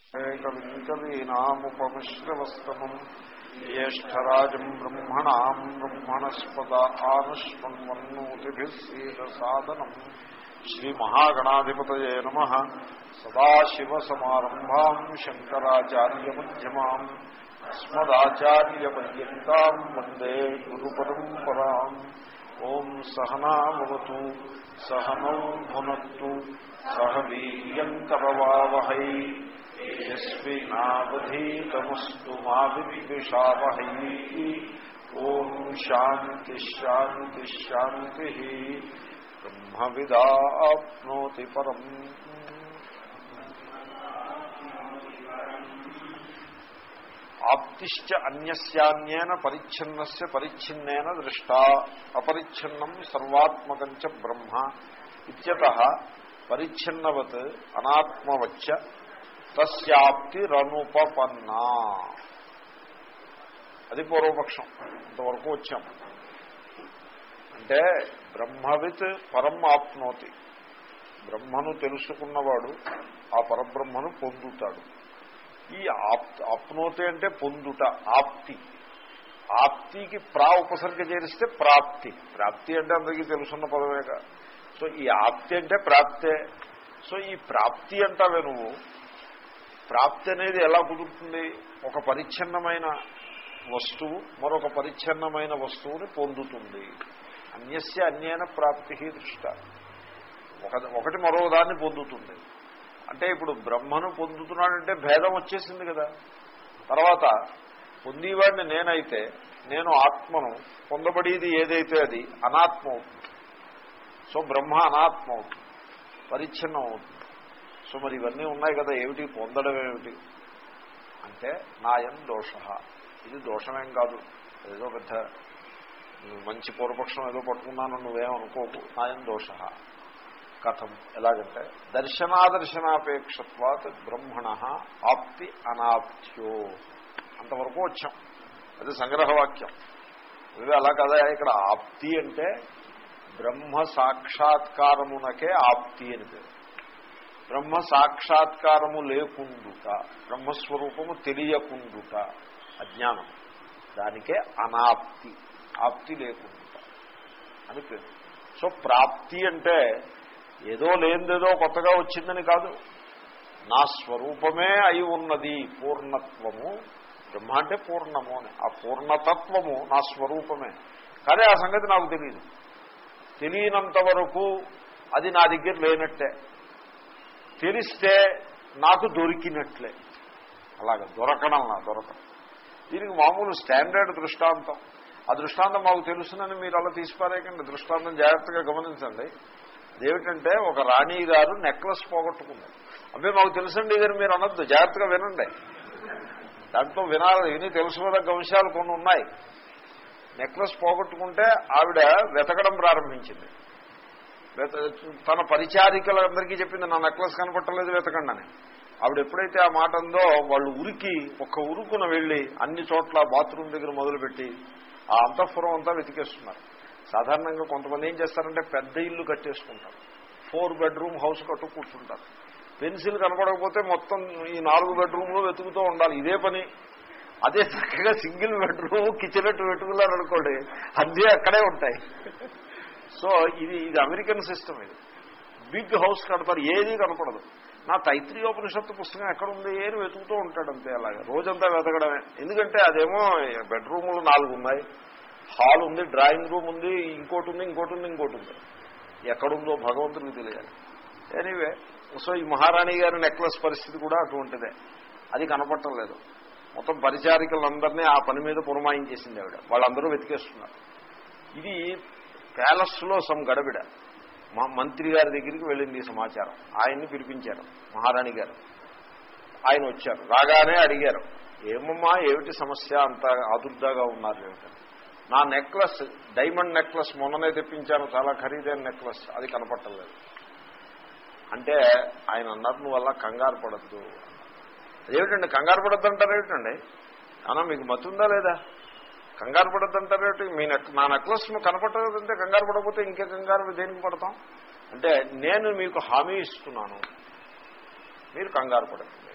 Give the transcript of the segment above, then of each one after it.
కవికవీనాముపమిశ్రవస్తమం జ్యేష్టరాజం బ్రహ్మణాం బ్రహ్మణస్పద ఆనుష్మన్వన్నోతిభిస్సీదసాదనం శ్రీమహాగణాధిపతయే నమ సదాశివసమారంభాం శంకరాచార్యమ్యమాం అస్మదాచార్యపర్యంతం వందే గురు పరంపరాం ఓం సహనావతు సహనౌ భునత్తు సహ వీర్యంకరవావహై యస్మినావధీతమస్తు మా విద్విషావహై ఓం శాంతి శాంతి శాంతి బ్రహ్మ విదాప్నోతి పరం ఆప్తిశ్చ అన్యస్యాన్యేన పరిచ్ఛిన్నస్య పరిచ్ఛిన్నేన దృష్టా అపరిచ్ఛిన్నం సర్వాత్మకం చ బ్రహ్మ ఇత్యత పరిచ్ఛిన్నవత్ అనాత్మవచ్చ తస్యాప్తిరనుపపన్నా అది పూర్వపక్షం ఇంతవరకు వచ్చాం అంటే బ్రహ్మవిత్ పరం ఆప్నోతి బ్రహ్మను తెలుసుకున్నవాడు ఆ పరబ్రహ్మను పొందుతాడు ఈ ఆప్ ఆప్నోతి అంటే పొందుట ఆప్తి ఆప్తికి ప్రా ఉపసర్గ చేరిస్తే ప్రాప్తి ప్రాప్తి అంటే అందరికీ తెలుసున్న పదమేగా సో ఈ ఆప్తి అంటే ప్రాప్తే సో ఈ ప్రాప్తి అంటావే నువ్వు ప్రాప్తి అనేది ఎలా కుదురుతుంది ఒక పరిచ్ఛిన్నమైన వస్తువు మరొక పరిచ్ఛిన్నమైన వస్తువుని పొందుతుంది అన్యస్య అన్యైన ప్రాప్తి దృష్ట ఒక ఒకటి మరో దాన్ని పొందుతుంది అంటే ఇప్పుడు బ్రహ్మను పొందుతున్నాడంటే భేదం వచ్చేసింది కదా తర్వాత పొందేవాడిని నేనైతే నేను ఆత్మను పొందబడేది ఏదైతే అది అనాత్మ అవుతుంది సో బ్రహ్మ అనాత్మ అవుతుంది పరిచ్ఛిన్నం అవుతుంది సో మరి ఇవన్నీ ఉన్నాయి కదా ఏమిటి పొందడం ఏమిటి అంటే నాయం దోష ఇది దోషమేం కాదు ఏదో పెద్ద మంచి పూర్వపక్షం ఏదో పట్టుకున్నాను నువ్వేమనుకోకు నాయం దోష కథం ఎలాగంటే దర్శనాదర్శనాపేక్షత్వాత్ బ్రహ్మణ ఆప్తి అనాప్త్యో అంతవరకు వచ్చాం అది సంగ్రహవాక్యం ఇది అలా కదా ఇక్కడ ఆప్తి అంటే బ్రహ్మ సాక్షాత్కారమునకే ఆప్తి అని పేరు బ్రహ్మ సాక్షాత్కారము లేకుండుట బ్రహ్మస్వరూపము తెలియకుండుట అజ్ఞానం దానికే అనాప్తి ఆప్తి లేకుండుట అని పేరు సో ప్రాప్తి అంటే ఏదో లేనిదేదో కొత్తగా వచ్చిందని కాదు నా స్వరూపమే అయి ఉన్నది పూర్ణత్వము బ్రహ్మ అంటే పూర్ణము అని ఆ పూర్ణతత్వము నా స్వరూపమే కానీ ఆ సంగతి నాకు తెలియదు తెలియనంత వరకు అది నా దగ్గర లేనట్టే తెలిస్తే నాకు దొరికినట్లే అలాగే దొరకడం నా దొరకడం దీనికి మామూలు స్టాండర్డ్ దృష్టాంతం ఆ దృష్టాంతం మాకు తెలుసునని మీరు అలా తీసిపారేకండి దృష్టాంతం జాగ్రత్తగా గమనించండి అదేమిటంటే ఒక రాణి గారు నెక్లెస్ పోగొట్టుకుంది అబ్బాయి మాకు తెలుసండి ఇదని మీరు అనొద్దు జాగ్రత్తగా వినండి దాంట్లో వినాలి విని తెలుసుకోదగ్గ అంశాలు కొన్ని ఉన్నాయి నెక్లెస్ పోగొట్టుకుంటే ఆవిడ వెతకడం ప్రారంభించింది తన పరిచారికలందరికీ చెప్పింది నా నెక్లెస్ కనపట్టలేదు వెతకండి అని ఆవిడ ఎప్పుడైతే ఆ మాట అందో వాళ్ళు ఉరికి ఒక్క ఉరుకున వెళ్ళి అన్ని చోట్ల బాత్రూమ్ దగ్గర మొదలుపెట్టి ఆ అంతఃపురం అంతా వెతికేస్తున్నారు సాధారణంగా కొంతమంది ఏం చేస్తారంటే పెద్ద ఇల్లు కట్టేసుకుంటారు ఫోర్ బెడ్రూమ్ హౌస్ కట్టు కూర్చుంటారు పెన్సిల్ కనపడకపోతే మొత్తం ఈ నాలుగు బెడ్రూమ్లో వెతుకుతూ ఉండాలి ఇదే పని అదే చక్కగా సింగిల్ బెడ్రూమ్ కిచెనెట్ పెట్టుకున్నారు అనుకోండి అన్నీ అక్కడే ఉంటాయి సో ఇది ఇది అమెరికన్ సిస్టమ్ ఇది బిగ్ హౌస్ కడతారు ఏది కనపడదు నా తైత్రీయోపనిషత్తు పుస్తకం ఎక్కడుంది ఏని వెతుకుతూ ఉంటాడు అంతే అలాగే రోజంతా వెతకడమే ఎందుకంటే అదేమో బెడ్రూములు నాలుగు ఉన్నాయి హాల్ ఉంది డ్రాయింగ్ రూమ్ ఉంది ఇంకోటి ఉంది ఇంకోటి ఉంది ఇంకోటి ఉంది ఎక్కడుందో భగవంతుడికి తెలియాలి ఎనీవే సో ఈ మహారాణి గారి నెక్లెస్ పరిస్థితి కూడా అటువంటిదే అది కనపడటం లేదు మొత్తం పరిచారికలందరినీ ఆ పని మీద పురమాయించేసింది ఆవిడ వాళ్ళందరూ వెతికేస్తున్నారు ఇది ప్యాలెస్లో సమ్ గడబిడ మా మంత్రి గారి దగ్గరికి వెళ్ళింది సమాచారం ఆయన్ని పిలిపించారు మహారాణి గారు ఆయన వచ్చారు రాగానే అడిగారు ఏమమ్మా ఏమిటి సమస్య అంత ఆదుర్దాగా ఉన్నారు ఏమిటని నా నెక్లెస్ డైమండ్ నెక్లెస్ మొన్ననే తెప్పించాను చాలా ఖరీదైన నెక్లెస్ అది కనపట్టలేదు అంటే ఆయన అన్నారు నువ్వు అలా కంగారు పడద్దు అదేమిటండి కంగారు పడద్దు అంటారు ఏమిటండి అన్నా మీకు మతుందా లేదా కంగారు పడద్దంటారేమిటి మీ నెక్ నా నెక్లెస్ కనపడలేదంటే కంగారు పడకపోతే ఇంకే కంగారు దేనికి పడతాం అంటే నేను మీకు హామీ ఇస్తున్నాను మీరు కంగారు పడకండి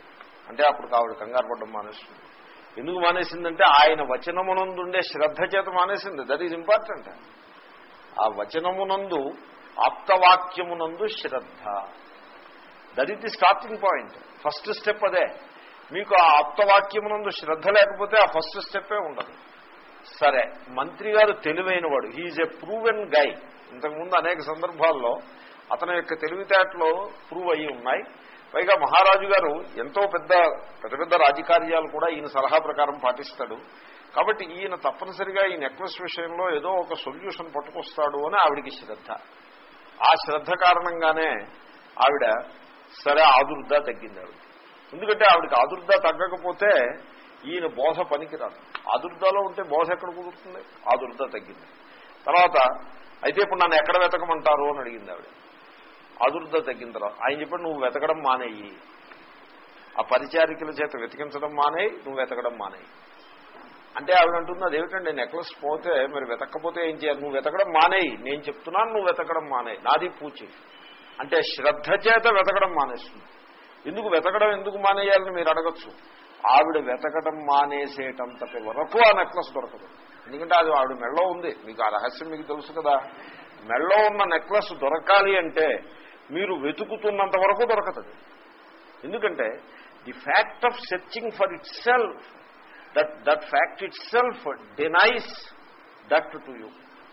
అంటే అప్పుడు ఆవిడ కంగారు పడ్డం మానేస్తుంది ఎందుకు మానేసిందంటే ఆయన వచనమునందుండే శ్రద్ధ చేత మానేసింది దట్ ఈజ్ ఇంపార్టెంట్ ఆ వచనమునందు ఆప్తవాక్యమునందు శ్రద్ధ that is the starting point first step అదే మీకు ఆ ఆప్తవాక్యమునందు శ్రద్ధ లేకపోతే ఆ ఫస్ట్ స్టెప్పే ఉండదు సరే మంత్రి గారు తెలివైన వాడు హీఈ్ ఎ ప్రూవెన్ గై ఇంతకుముందు అనేక సందర్భాల్లో అతని యొక్క తెలివితేటలు ప్రూవ్ అయ్యి ఉన్నాయి పైగా మహారాజు గారు ఎంతో పెద్ద పెద్ద పెద్ద రాజకార్యాలు కూడా ఈయన సలహా ప్రకారం పాటిస్తాడు కాబట్టి ఈయన తప్పనిసరిగా ఈ నెక్లెస్ విషయంలో ఏదో ఒక సొల్యూషన్ పట్టుకొస్తాడు అని ఆవిడికి శ్రద్ధ ఆ శ్రద్ధ కారణంగానే ఆవిడ సరే ఆదుర్దా తగ్గింది ఆవిడ ఎందుకంటే ఆవిడకి ఆదుర్దా తగ్గకపోతే ఈయన బోధ పనికిరాదు ఆదుర్దాలో ఉంటే బోధ ఎక్కడ కుదురుతుంది ఆదుర్దా తగ్గింది తర్వాత అయితే ఇప్పుడు నన్ను ఎక్కడ వెతకమంటారు అని అడిగింది ఆవిడ ఆదుర్దా తగ్గిన తర్వాత ఆయన చెప్పాడు నువ్వు వెతకడం మానేయి ఆ పరిచారికల చేత వెతికించడం మానేయి నువ్వు వెతకడం మానేయి అంటే ఆవిడ అంటుంది అదేమిటండి నెక్లెస్ పోతే మరి వెతకపోతే ఏం చేయాలి నువ్వు వెతకడం మానేయి నేను చెప్తున్నాను నువ్వు వెతకడం మానేయి నాది పూచి అంటే శ్రద్ధ చేత వెతకడం మానేస్తుంది ఎందుకు వెతకడం ఎందుకు మానేయాలని మీరు అడగచ్చు ఆవిడ వెతకడం మానేసేటంతటి వరకు ఆ నెక్లెస్ దొరకదు ఎందుకంటే అది ఆవిడ మెళ్ళో ఉంది మీకు ఆ రహస్యం మీకు తెలుసు కదా మెళ్ళో ఉన్న నెక్లెస్ దొరకాలి అంటే మీరు వెతుకుతున్నంత వరకు దొరకతుంది ఎందుకంటే the fact of searching for itself that that fact itself denies that to you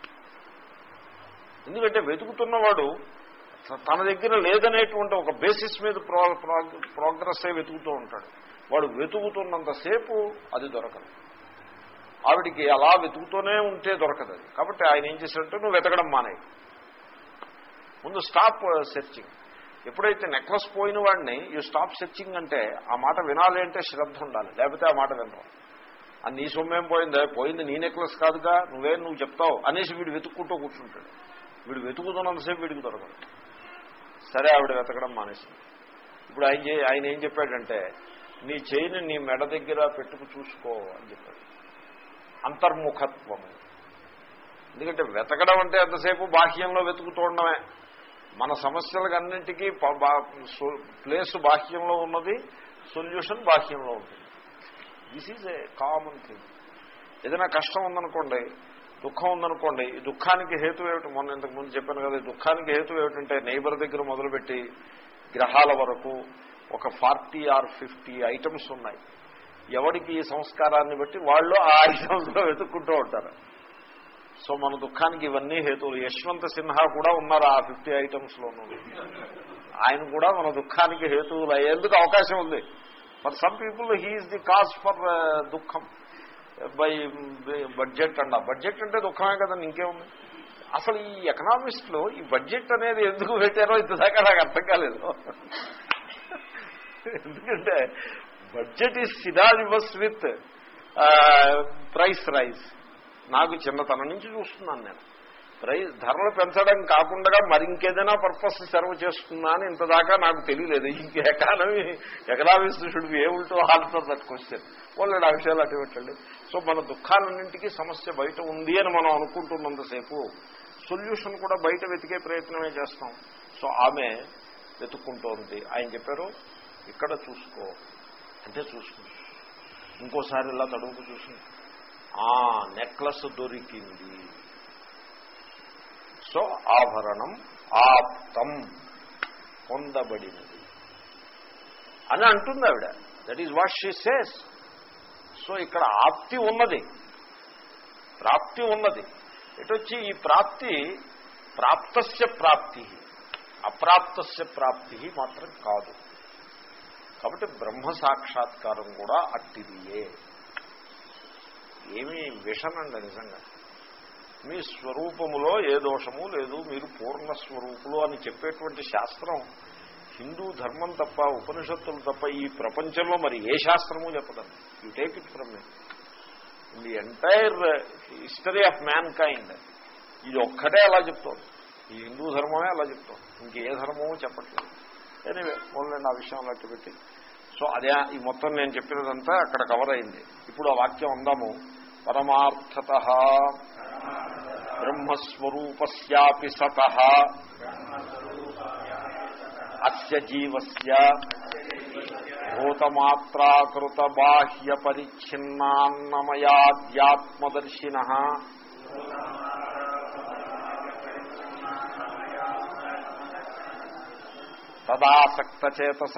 ఎందుకంటే వెతుకుతున్నవాడు తన దగ్గర లేదనేటువంటి ఒక బేసిస్ మీద ప్రోగ్రెస్ అయి వెతుకుతూ ఉంటాడు వాడు వెతుకుతున్నంతసేపు అది దొరకదు ఆవిడికి అలా వెతుకుతూనే ఉంటే దొరకదు అది కాబట్టి ఆయన ఏం చేశాడంటే నువ్వు వెతకడం మానే ముందు స్టాప్ సెర్చింగ్ ఎప్పుడైతే నెక్లెస్ పోయిన వాడిని యూ స్టాప్ సెర్చింగ్ అంటే ఆ మాట వినాలి అంటే శ్రద్ధ ఉండాలి లేకపోతే ఆ మాట వినరు అది నీ సొమ్మేం పోయిందా పోయింది నీ నెక్లెస్ కాదుగా నువ్వేం నువ్వు చెప్తావు అనేసి వీడు వెతుక్కుంటూ కూర్చుంటాడు వీడు వెతుకుతున్నంతసేపు వీడికి దొరకదు సరే ఆవిడ వెతకడం మానేసింది ఇప్పుడు ఆయన ఆయన ఏం చెప్పాడంటే నీ చేయిని నీ మెడ దగ్గర పెట్టుకు చూసుకో అని చెప్పాడు అంతర్ముఖత్వము ఎందుకంటే వెతకడం అంటే ఎంతసేపు బాహ్యంలో వెతుకుతూ ఉండడమే మన సమస్యలకు అన్నింటికీ ప్లేస్ బాహ్యంలో ఉన్నది సొల్యూషన్ బాహ్యంలో ఉంటుంది this is a common thing ఏదైనా కష్టం ఉందనుకోండి దుఃఖం ఉందనుకోండి ఈ దుఃఖానికి హేతు ఏమిటి మొన్న ఇంతకు ముందు చెప్పాను కదా ఈ దుఃఖానికి హేతు ఏమిటంటే నైబర్ దగ్గర మొదలుపెట్టి గ్రహాల వరకు ఒక ఫార్టీ ఆర్ ఫిఫ్టీ ఐటమ్స్ ఉన్నాయి ఎవరికి ఈ సంస్కారాన్ని బట్టి వాళ్ళు ఆ ఐటమ్స్లో వెతుక్కుంటూ ఉంటారు సో మన దుఃఖానికి ఇవన్నీ హేతువులు యశ్వంత్ సిన్హా కూడా ఉన్నారు ఆ ఫిఫ్టీ ఐటమ్స్లోనూ ఆయన కూడా మన దుఃఖానికి హేతువులు అయ్యేందుకు అవకాశం ఉంది for some people he's the cause for దుఃఖం బై బడ్జెట్ అండ బడ్జెట్ అంటే దుఃఖమే కదండి ఇంకేముంది అసలు ఈ ఎకనామిస్ట్లో ఈ బడ్జెట్ అనేది ఎందుకు పెట్టారో ఇంతదాకా నాకు అర్థం కాలేదు ఎందుకంటే budget is synonymous with price rise నాకు చిన్నతనం నుంచి చూస్తున్నాను నేను ప్రైస్ ధరలు పెంచడం కాకుండా మరింకేదైనా పర్పస్ సర్వ్ చేస్తుందా అని ఇంతదాకా నాకు తెలియలేదు ఇంక economy economics should be able to answer that question వాళ్ళు ఆ విషయాలు అటు పెట్టండి సో మన దుఃఖాలన్నింటికీ సమస్య బయట ఉంది అని మనం అనుకుంటున్నంతసేపు సొల్యూషన్ కూడా బయట వెతికే ప్రయత్నమే చేస్తాం సో ఆమె వెతుక్కుంటోంది ఆయన చెప్పారు ఇక్కడ చూసుకో అంటే చూసుకుంది ఇంకోసారి ఇలా తడువుకు చూసి ఆ నెక్లెస్ దొరికింది సో ఆభరణం ఆప్తం పొందబడినది అని అంటుంది ఆవిడ that is what she says so ఇక్కడ ఆప్తి ఉన్నది ప్రాప్తి ఉన్నది ఇటొచ్చి ఈ ప్రాప్తి ప్రాప్తస్య ప్రాప్తి అప్రాప్తస్య ప్రాప్తి మాత్రం కాదు కాబట్టి బ్రహ్మ సాక్షాత్కారం కూడా అట్టిదియే ఏమీ విషనండి నిజంగా మీ స్వరూపములో ఏ దోషము లేదు మీరు పూర్ణ స్వరూపులు అని చెప్పేటువంటి శాస్త్రం హిందూ ధర్మం తప్ప ఉపనిషత్తులు తప్ప ఈ ప్రపంచంలో మరి ఏ శాస్త్రము చెప్పదండి you take it from me in the entire history of mankind ఇది ఒక్కటే అలా చెప్తోంది ఈ హిందూ ధర్మమే అలా చెప్తోంది ఇంకే ధర్మము చెప్పట్లేదు ఎనివే ఓన్లీ ఆ విషయం అలా పెట్టి సో అదే ఈ మొత్తం నేను చెప్పినదంతా అక్కడ కవర్ అయింది ఇప్పుడు ఆ వాక్యం అందాము పరమార్థత బ్రహ్మస్వరూపస్యాపి సత అస్య జీవస్య భూతమాత్రాకృత బాహ్య పరిచ్ఛిన్నాన్నమయాధ్యాత్మదర్శిన తదాసక్తచేతస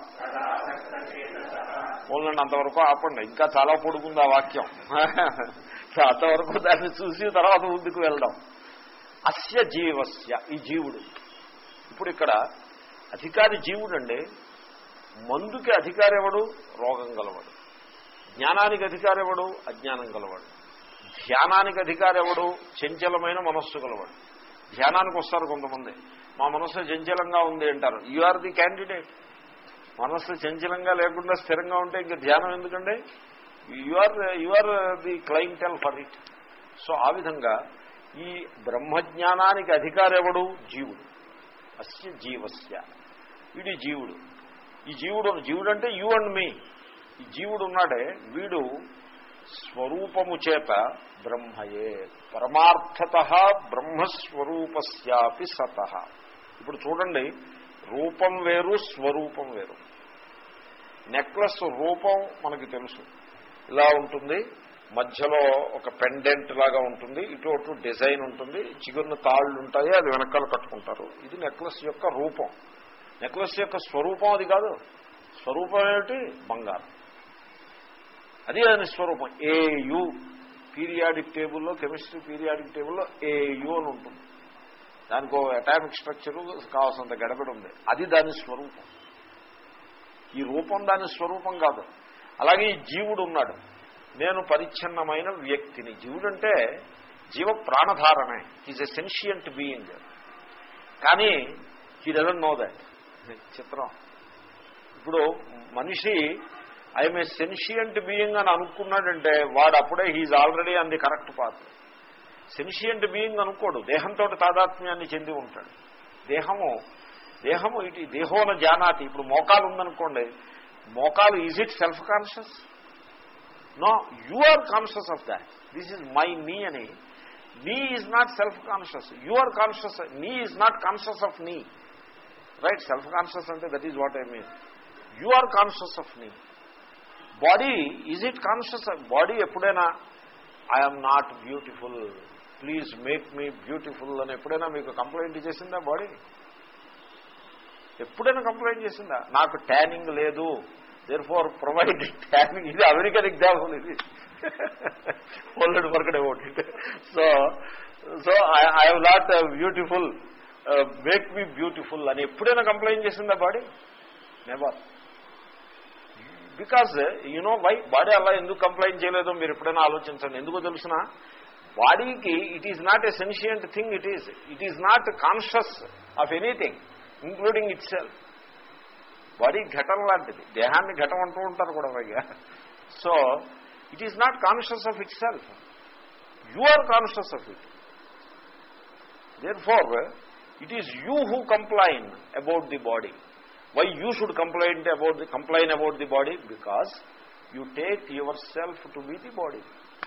ఓన్లండి అంతవరకు ఆపండి ఇంకా చాలా పొడుగుంది ఆ వాక్యం అంతవరకు దాన్ని చూసి తర్వాత ముందుకు వెళ్ళడం అస్య జీవస్య ఈ జీవుడు ఇప్పుడు ఇక్కడ అధికారి జీవుడండి మందుకి అధికారి ఎవడు రోగం గలవాడు జ్ఞానానికి అధికారి ఎవడు అజ్ఞానం గలవాడు ధ్యానానికి అధికారి ఎవడు చంచలమైన మనస్సు గలవాడు ధ్యానానికి వస్తారు కొంతమంది మా మనస్సు చంచలంగా ఉంది అంటారు యు ఆర్ ది క్యాండిడేట్ మనస్సు చంచలంగా లేకుండా స్థిరంగా ఉంటే ఇంకా ధ్యానం ఎందుకండి you are you are the clientele for it so ఆ విధంగా ఈ బ్రహ్మజ్ఞానానికి అధికారెవడు జీవుడు అస్య జీవస్య వీడి జీవుడు ఈ జీవుడు జీవుడు అంటే యూ అండ్ మీ ఈ జీవుడు ఉన్నాడే వీడు స్వరూపము చేత బ్రహ్మయే పరమార్థత బ్రహ్మస్వరూపస్యాపి సత ఇప్పుడు చూడండి రూపం వేరు స్వరూపం వేరు నెక్లెస్ రూపం మనకి తెలుసు ఇలా ఉంటుంది మధ్యలో ఒక పెండెంట్ లాగా ఉంటుంది ఇటు అటు డిజైన్ ఉంటుంది చిగురున తాళ్ళు ఉంటాయి అది వెనకాల కట్టుకుంటారు ఇది నెక్లెస్ యొక్క రూపం నెక్లెస్ యొక్క స్వరూపం అది కాదు స్వరూపం ఏమిటి బంగారం అది దాని స్వరూపం ఏయు పీరియాడిక్ టేబుల్లో కెమిస్ట్రీ పీరియాడిక్ టేబుల్లో ఏయు అని ఉంటుంది దానికి ఒక అటామిక్ స్ట్రక్చరు కావాల్సినంత గడబడి ఉంది అది దాని స్వరూపం ఈ రూపం దాని స్వరూపం కాదు అలాగే ఈ జీవుడు ఉన్నాడు నేను పరిచ్ఛిన్నమైన వ్యక్తిని జీవుడు అంటే జీవ ప్రాణధారణే ఈజ్ ఎ సెన్షియంట్ బీయింగ్ కానీ హీ డజన్ నో దాట్ చిత్రం ఇప్పుడు మనిషి ఐఎమ్ ఏ సెన్షియంట్ బీయింగ్ అని అనుకున్నాడంటే వాడు అప్పుడే he's already on the correct path sentient being అనుకోడు దేహంతో తాదాత్మ్యాన్ని చెంది ఉంటాడు దేహము దేహము ఇటు దేహోన జానాతి ఇప్పుడు మోకాలు ఉందనుకోండి మోకాలు is it self conscious no you are conscious of that this is my knee అని knee is not self conscious you are conscious knee is not conscious of knee right self conscious అంటే that is what I mean you are conscious of knee body is it conscious body ఎప్పుడైనా I'm not beautiful please make me beautiful అని ఎప్పుడైనా మీకు complaint చేసిందా body ఎప్పుడైనా complaint చేసిందా నాకు tanning లేదు దేర్ ఫార్ ప్రొవైడ్ ట్యానింగ్ ఇది అమెరికన్ ఎగ్జాంపుల్ ఇది old work about it so so I'm not beautiful make me beautiful అని ఎప్పుడైనా కంప్లైంట్ చేసిందా body never because you know why body అలా ఎందుకు కంప్లైంట్ చేయలేదో మీరు ఎప్పుడైనా ఆలోచించండి ఎందుకో తెలుసిన బాడీకి it is not a sentient thing it is it is not conscious of anything including itself body ఘటన లాంటిది దేహాన్ని ఘటం అంటూ ఉంటారు కూడా పైగా so it is not conscious of itself you are conscious of it therefore it is you who complain about the body why you should complaint about the complain about the body because you take yourself to be the body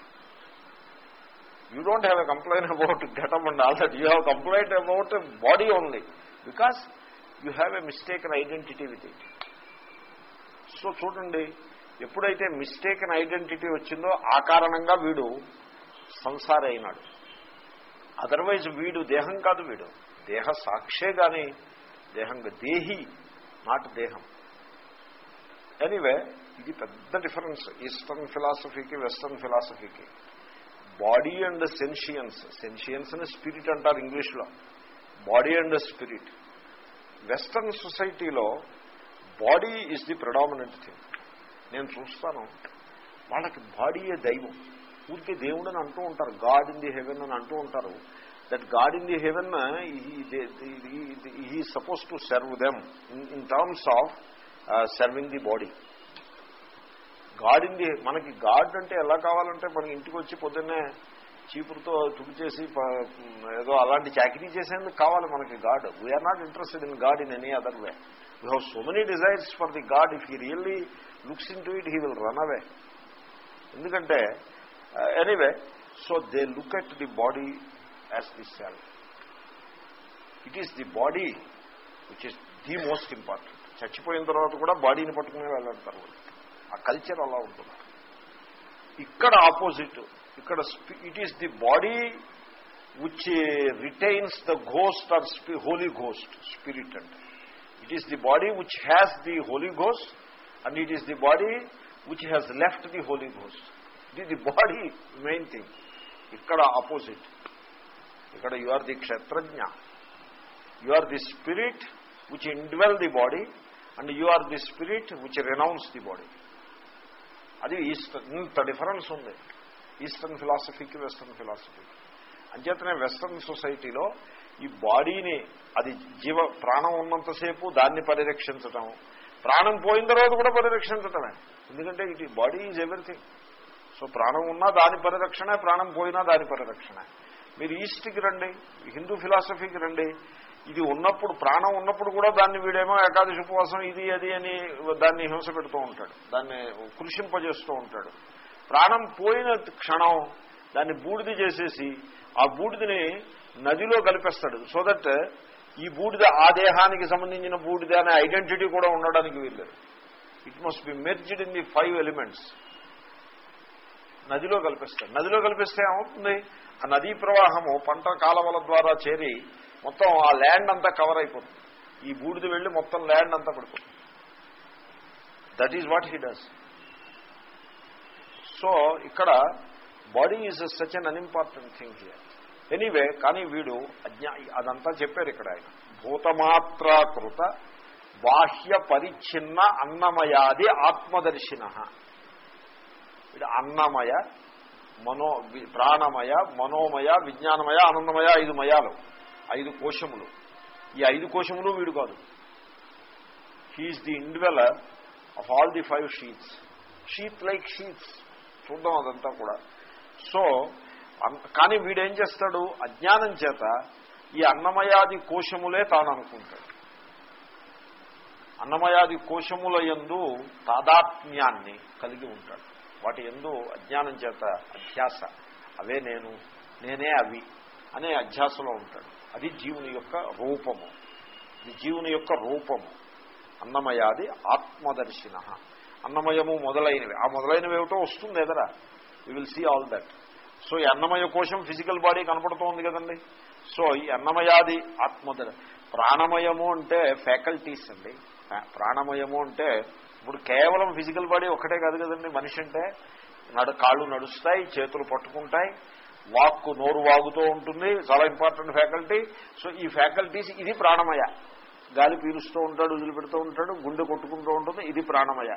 you don't have a complaint about ghatam and all that. You have complaint about a body only because you have a mistaken identity with it. So చూడండి ఎప్పుడైతే mistaken identity వచ్చిందో ఆ కారణంగా వీడు సంసారి అయినాడు otherwise వీడు దేహం కాదు వీడు దేహ సాక్షే కానీ దేహంగా దేహి నాట్ దేహం ఎనీవే ఇది పెద్ద డిఫరెన్స్ ఈస్టర్న్ ఫిలాసఫీకి వెస్టర్న్ ఫిలాసఫీకి బాడీ అండ్ సెన్షియన్స్ సెన్షియన్స్ అని స్పిరిట్ అంటారు ఇంగ్లీష్లో బాడీ అండ్ స్పిరిట్ వెస్టర్న్ సొసైటీలో body is the predominant thing నేను చూస్తాను వాళ్ళకి బాడీయే దైవం ఊరికే దేవుడని అంటూ ఉంటారు గాడ్ ఇన్ ది హెవెన్ అని అంటూ ఉంటారు that God in the heaven he suppose to serve them in terms of serving the body God in the మనకి గాడ్ అంటే ఎలా కావాలంటే మనకి ఇంటికి వచ్చి పొద్దున్నే చీపురుతో తుడి చేసి ఏదో అలాంటి చాకరీ చేసేందుకు కావాలి మనకి God we are not interested in God in any other way we have so many desires for the God if he really looks into it he will run away ఎందుకంటే anyway so they look at the body as the self it is the body which is the most important చచ్చిపోయిన తర్వాత కూడా బాడీని పట్టుకుని వెళ్ళాడతారు వాళ్ళు ఆ culture అలా ఉంటుంది ఇక్కడ ఆపోజిట్ ఇక్కడ it is the body which retains the ghost or Holy Ghost spirit అంటే it is the body which has the Holy Ghost and it is the body which has left the Holy Ghost ఇది the body main thing ఇక్కడ opposite ఇక్కడ you are the క్షత్రజ్ఞ you are the spirit which indwell the body and you are the spirit which renounce the body అది eastern ఇంత difference ఉంది eastern ఫిలాసఫీకి western ఫిలాసఫీకి అంచేతనే వెస్టర్న్ సొసైటీలో ఈ బాడీని అది జీవ ప్రాణం ఉన్నంతసేపు దాన్ని పరిరక్షించటం ప్రాణం పోయిన తర్వాత కూడా పరిరక్షించటమే ఎందుకంటే it body is everything so ప్రాణం ఉన్నా దాని పరిరక్షణ ప్రాణం పోయినా దాని పరిరక్షణ మీరు ఈస్ట్కి రండి హిందూ ఫిలాసఫీకి రండి ఇది ఉన్నప్పుడు ప్రాణం ఉన్నప్పుడు కూడా దాన్ని వీడేమో ఏకాదశి ఉపవాసం ఇది అది అని దాన్ని హింస పెడుతూ ఉంటాడు దాన్ని కృషింపజేస్తూ ఉంటాడు ప్రాణం పోయిన క్షణం దాన్ని బూడిద చేసేసి ఆ బూడిదని నదిలో కలిపేస్తాడు సో దట్ ఈ బూడిద ఆ దేహానికి సంబంధించిన బూడిద అనే ఐడెంటిటీ కూడా ఉండడానికి వీల్లేదు it must be merged in the five elements నదిలో కల్పిస్తాడు నదిలో కల్పిస్తే ఏమవుతుంది ఆ నదీ ప్రవాహము పంట కాలవల ద్వారా చేరి మొత్తం ఆ ల్యాండ్ అంతా కవర్ అయిపోతుంది ఈ బూడిద వెళ్ళి మొత్తం ల్యాండ్ అంతా పడిపోతుంది that is what he does so ఇక్కడ body is such an unimportant thing here anyway కానీ వీడు అజ్ఞా అదంతా చెప్పారు ఇక్కడ ఆయన భూతమాత్రాకృత బాహ్య పరిచ్ఛిన్న అన్నమయాది ఆత్మదర్శిన వీడు అన్నమయ మనో ప్రాణమయ మనోమయ విజ్ఞానమయ ఆనందమయ ఐదు మయాలు ఐదు కోశములు ఈ ఐదు కోశములు వీడు కాదు he is the indweller of all the five sheaths sheath like sheaths చూద్దాం అదంతా కూడా సో కానీ వీడేం చేస్తాడు అజ్ఞానం చేత ఈ అన్నమయాది కోశములే తాను అనుకుంటాడు అన్నమయాది కోశముల ఎందు తాదాత్మ్యాన్ని కలిగి ఉంటాడు వాటి ఎందు అజ్ఞానం చేత అధ్యాస అవే నేను నేనే అవి అనే అధ్యాసలో ఉంటాడు అది జీవుని యొక్క రూపము ఇది జీవుని యొక్క రూపము అన్నమయాది ఆత్మదర్శిన అన్నమయము మొదలైనవి ఆ మొదలైనవి ఏమిటో వస్తుంది ఎదరా you will see all that so ఈ అన్నమయ కోశం ఫిజికల్ బాడీ కనపడుతోంది కదండి సో ఈ అన్నమయాది ఆత్మదర ప్రాణమయము అంటే ఫ్యాకల్టీస్ అండి ప్రాణమయము అంటే ఇప్పుడు కేవలం ఫిజికల్ బాడీ ఒక్కటే కాదు కదండి మనిషి అంటే నడు కాళ్ళు నడుస్తాయి చేతులు పట్టుకుంటాయి వాక్కు నోరు వాగుతూ ఉంటుంది చాలా ఇంపార్టెంట్ ఫ్యాకల్టీ సో ఈ ఫ్యాకల్టీస్ ఇది ప్రాణమయ గాలి పీలుస్తూ ఉంటాడు వదిలిపెడుతూ ఉంటాడు గుండె కొట్టుకుంటూ ఉంటుంది ఇది ప్రాణమయ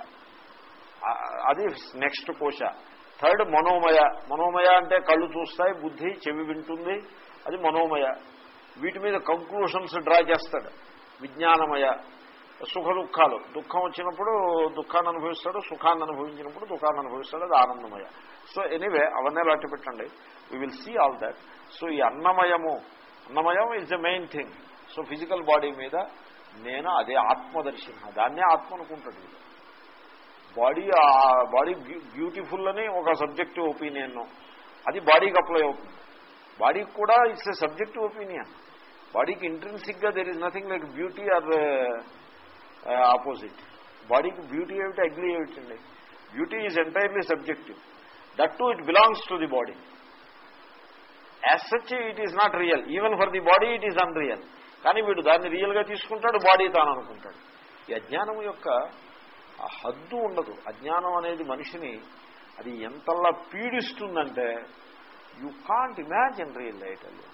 అది నెక్స్ట్ కోశ థర్డ్ మనోమయ మనోమయ అంటే కళ్ళు చూస్తాయి బుద్ధి చెవి వింటుంది అది మనోమయ వీటి మీద కంక్లూషన్స్ డ్రా చేస్తాడు విజ్ఞానమయ సుఖ దుఃఖాలు దుఃఖం వచ్చినప్పుడు దుఃఖాన్ని అనుభవిస్తాడు సుఖాన్ని అనుభవించినప్పుడు దుఃఖాన్ని అనుభవిస్తాడు అది ఆనందమయ సో ఎనీవే అవన్నీ లాంటి పెట్టండి we will see all that so ఈ అన్నమయము అన్నమయం is the main thing so physical body మీద నేను అదే ఆత్మదర్శన దాన్నే ఆత్మ అనుకుంటాడు బాడీ బాడీ బ్యూటిఫుల్ అని ఒక సబ్జెక్టివ్ ఒపీనియన్ అది బాడీకి అప్లై అవుతుంది బాడీకి కూడా ఇట్స్ ఎ సబ్జెక్టివ్ ఒపీనియన్ బాడీకి ఇంట్రెన్సిక్ గా there is nothing like beauty or opposite బాడీకి బ్యూటీ ఏమిటి అగ్లీ ఏమిటండి beauty is entirely subjective that to it belongs to the body as such it is not real even for the body it is unreal కానీ వీడు దాన్ని రియల్గా తీసుకుంటాడు body తాను అనుకుంటాడు ఈ అజ్ఞానం యొక్క హద్దు ఉండదు అజ్ఞానం అనేది మనిషిని అది ఎంతలా పీడిస్తుందంటే you can't imagine real light అది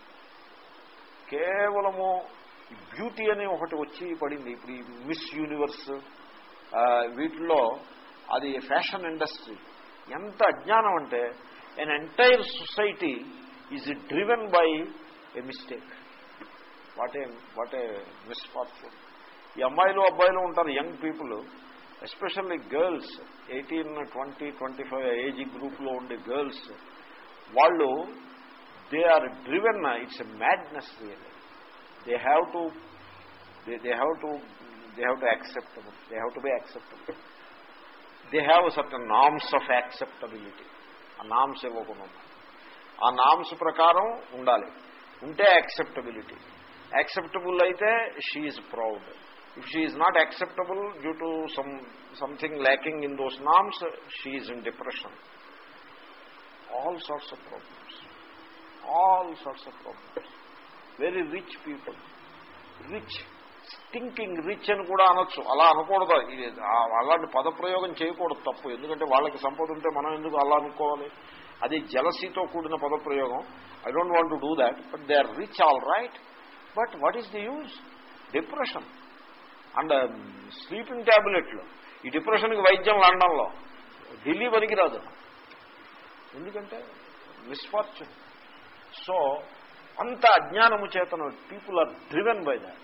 కేవలము బ్యూటీ అనే ఒకటి వచ్చి పడింది ఇప్పుడు ఈ మిస్ యూనివర్స్ వీటిల్లో అది ఫ్యాషన్ ఇండస్ట్రీ ఎంత అజ్ఞానం అంటే an entire society is driven by a mistake what a what a misfortune ఈ అమ్మాయిలు అబ్బాయిలు ఉంటారు young people especially girls eighteen twenty twenty five age గ్రూప్లో ఉండే గర్ల్స్ వాళ్ళు they are driven it's a madness real they have to they have to they have to acceptable they have to be acceptable they have certain norms of acceptability ఆ norms ఇవ్వకుండా ఆ norms ప్రకారం ఉండాలి ఉంటే acceptability acceptable అయితే she's proud if she is not acceptable due to some something lacking in those norms she is in depression all sorts of problems all sorts of problems very rich people rich stinking rich అని కూడా అనొచ్చు అలా అనకూడదు ఇది ఆ- అలాంటి పదప్రయోగం చేయకూడదు తప్పు ఎందుకంటే వాళ్ళకి సంపద ఉంటే మనం ఎందుకు అలా అనుకోవాలి అది జలసీతో కూడిన పదప్రయోగం I don't want to do that but they are rich all right but what is the use depression and sleeping ట్యాబ్లెట్లు ఈ డిప్రెషన్కి వైద్యం లండన్లో ఢిల్లీ పనికిరాదు ఎందుకంటే మిస్ఫార్చ్యూన్ సో అంత అజ్ఞానము చేతను people are driven by that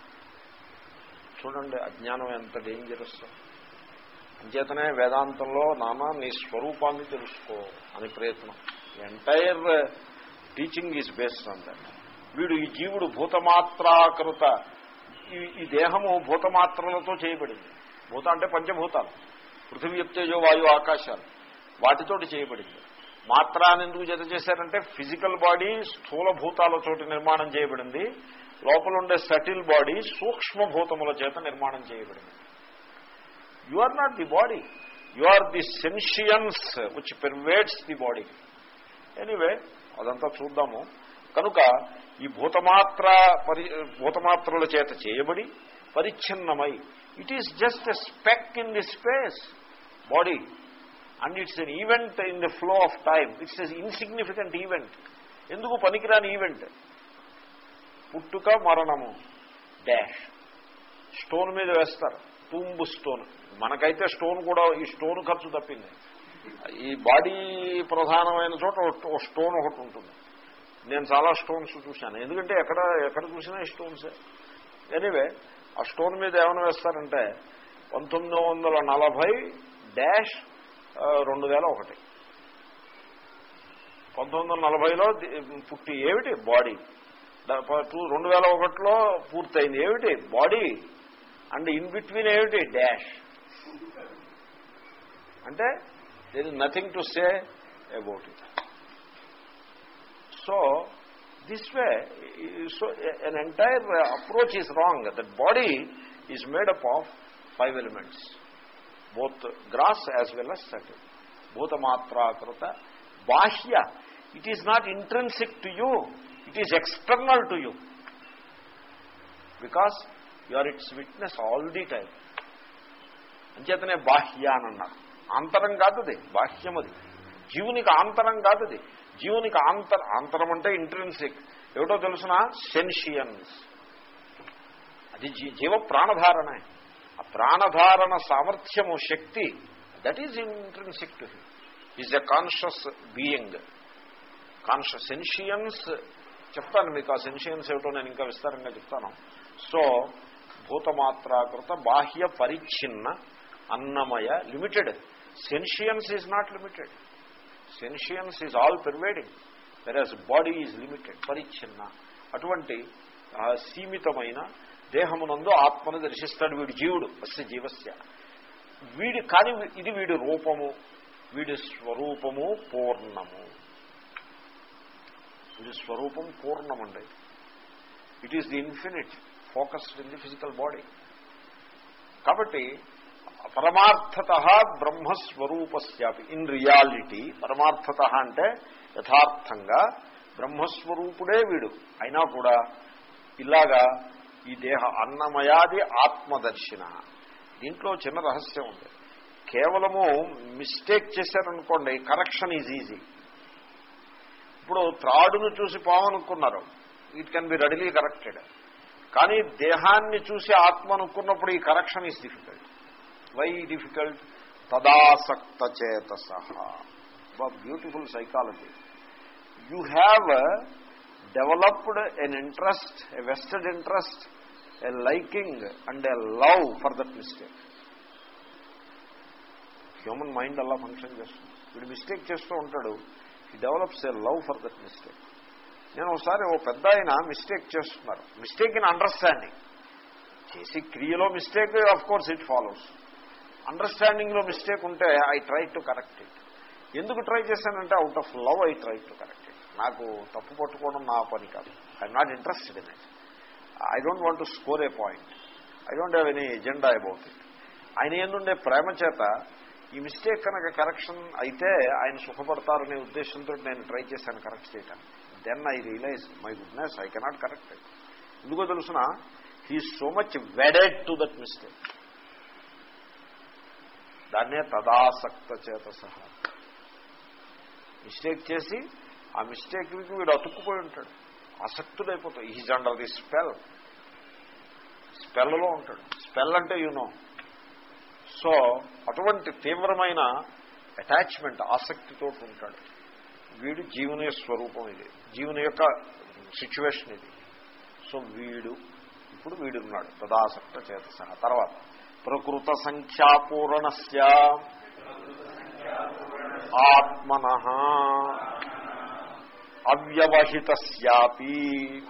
చూడండి అజ్ఞానం ఎంత డేంజరస్ అంచేతనే వేదాంతంలో నానా నీ స్వరూపాన్ని తెలుసుకో అని ప్రయత్నం entire teaching is based on that వీడు ఈ జీవుడు భూతమాత్రాకృత ఈ ఈ దేహము భూతమాత్రలతో చేయబడింది భూత అంటే పంచభూతాలు పృథివీ తేజో వాయు ఆకాశాలు వాటితోటి చేయబడింది మాత్ర అని ఎందుకు జత చేశారంటే ఫిజికల్ బాడీ స్థూల భూతాలతోటి నిర్మాణం చేయబడింది లోపల ఉండే సటిల్ బాడీ సూక్ష్మభూతముల చేత నిర్మాణం చేయబడింది you are not the body you are the sentience which pervades the body anyway అదంతా చూద్దాము కనుక ఈ భూతమాత్ర పరి భూతమాత్రల చేత చేయబడి పరిచ్ఛిన్నమై it is just a speck in the space body and it's an event in the flow of time it's a insignificant event ఎందుకు పనికిరాని ఈవెంట్ పుట్టుక మరణము డాష్ స్టోన్ మీద వేస్తారు తుంబు స్టోన్ మనకైతే స్టోన్ కూడా ఈ స్టోన్ ఖర్చు తప్పింది ఈ బాడీ ప్రధానమైన చోట ఒక స్టోన్ ఒకటి ఉంటుంది నేను చాలా స్టోన్స్ చూశాను ఎందుకంటే ఎక్కడ ఎక్కడ చూసినా ఈ స్టోన్సే ఎనీవే ఆ స్టోన్ మీద ఏమైనా వేస్తారంటే పంతొమ్మిది వందల నలభై డాష్ ఆ, రెండు వేల ఒకటి పంతొమ్మిది వందల నలభైలో ది- పుట్టి ఏమిటి బాడీ ద- ప- టూ- రెండు వేల ఒకటిలో పూర్తయింది ఏమిటి బాడీ అండ్ ఇన్ బిట్వీన్ ఏమిటి డాష్ అంటే there is nothing to say about it so this way so an entire approach is wrong that body is made up of five elements both gross as well as subtle భూతమాత్రాకృత బాహ్య it is not intrinsic to you it is external to you because you are its witness all the time అంచేతనే బాహ్య అని అన్నారు ఆంతరం కాదు అది బాహ్యం అది జీవునికి ఆంతరం కాదు అది జీవునికి ఆంతర ఆంతరం అంటే ఇంట్రెన్సిక్ ఏమిటో తెలుసిన సెన్షియన్స్ అది జీ- జీవ ప్రాణధారణే ఆ ప్రాణధారణ సామర్థ్యము శక్తి that is intrinsic to him is a conscious being conscious sentience చెప్తాను మీకు ఆ సెన్షియన్స్ ఏమిటో నేను ఇంకా విస్తారంగా చెప్తాను సో భూతమాత్రాకృత బాహ్య పరిచ్ఛిన్న అన్నమయ limited sentience is not limited sentience is all pervading versus body is limited పరిచ్ఛిన్న అటువంటి ఆ, సీమితమైన దేహమునందు ఆత్మను దర్శిస్తాడు వీడు జీవుడు అస్య జీవస్య వీడి కానీ ఇది వీడి రూపము వీడి స్వరూపము పూర్ణము వీడి స్వరూపం పూర్ణమండి it is the infinite focused in the physical body కాబట్టి పరమార్థత బ్రహ్మస్వరూపస్యాపి ఇన్ రియాలిటీ పరమార్థత అంటే యథార్థంగా బ్రహ్మస్వరూపుడే వీడు అయినా కూడా ఇలాగా ఈ దేహ అన్నమయాది ఆత్మదర్శిన దీంట్లో చిన్న రహస్యం ఉంది కేవలము మిస్టేక్ చేశారనుకోండి కరెక్షన్ ఈజ్ ఈజీ ఇప్పుడు త్రాడును చూసి పావనుకున్నారు it can be readily corrected కానీ దేహాన్ని చూసి ఆత్మ అనుకున్నప్పుడు ఈ correction is difficult why difficult తదాసక్త చేత సహా beautiful psychology you have developed an interest a vested interest a liking and a love for that mistake human mind అలా ఫంక్షన్ చేస్తుంది వీడు మిస్టేక్ చేస్తూ ఉంటాడు ఈ develops a love for that mistake నేను ఒకసారి ఓ పెద్ద ఆయన మిస్టేక్ చేస్తున్నారు మిస్టేక్ ఇన్ అండర్స్టాండింగ్ చేసి క్రియలో mistake of course it follows అండర్స్టాండింగ్లో మిస్టేక్ ఉంటే I try to correct it ఎందుకు ట్రై చేశానంటే out of love I try to correct it నాకు తప్పు పట్టుకోవడం నా పని కాదు I'm not interested in it I don't want to score a point I don't have any agenda about it ఆయన ఏందుండే ప్రేమ చేత ఈ మిస్టేక్ కనుక కరెక్షన్ అయితే ఆయన సుఖపడతారనే ఉద్దేశంతో నేను ట్రై చేశాను కరెక్ట్ చేయటానికి then I realise my goodness I cannot correct it ఎందుకో తెలుసిన he so much wedded to that mistake దాన్నే తదాసక్త చేత సహా మిస్టేక్ చేసి ఆ మిస్టేక్కి వీడు అతుక్కుపోయి ఉంటాడు ఆసక్తుడైపోతాడు ఈజ్ అండర్ ది స్పెల్ స్పెల్లో ఉంటాడు స్పెల్ అంటే యూనో సో అటువంటి తీవ్రమైన అటాచ్మెంట్ ఆసక్తితో ఉంటాడు వీడు జీవుని స్వరూపం ఇది జీవుని యొక్క సిచ్యువేషన్ ఇది సో వీడు ఇప్పుడు వీడున్నాడు తదాసక్త చేత సహా తర్వాత ప్రకృత సంఖ్యాపూరణస్య ఆత్మన అవ్యవహితస్యాపి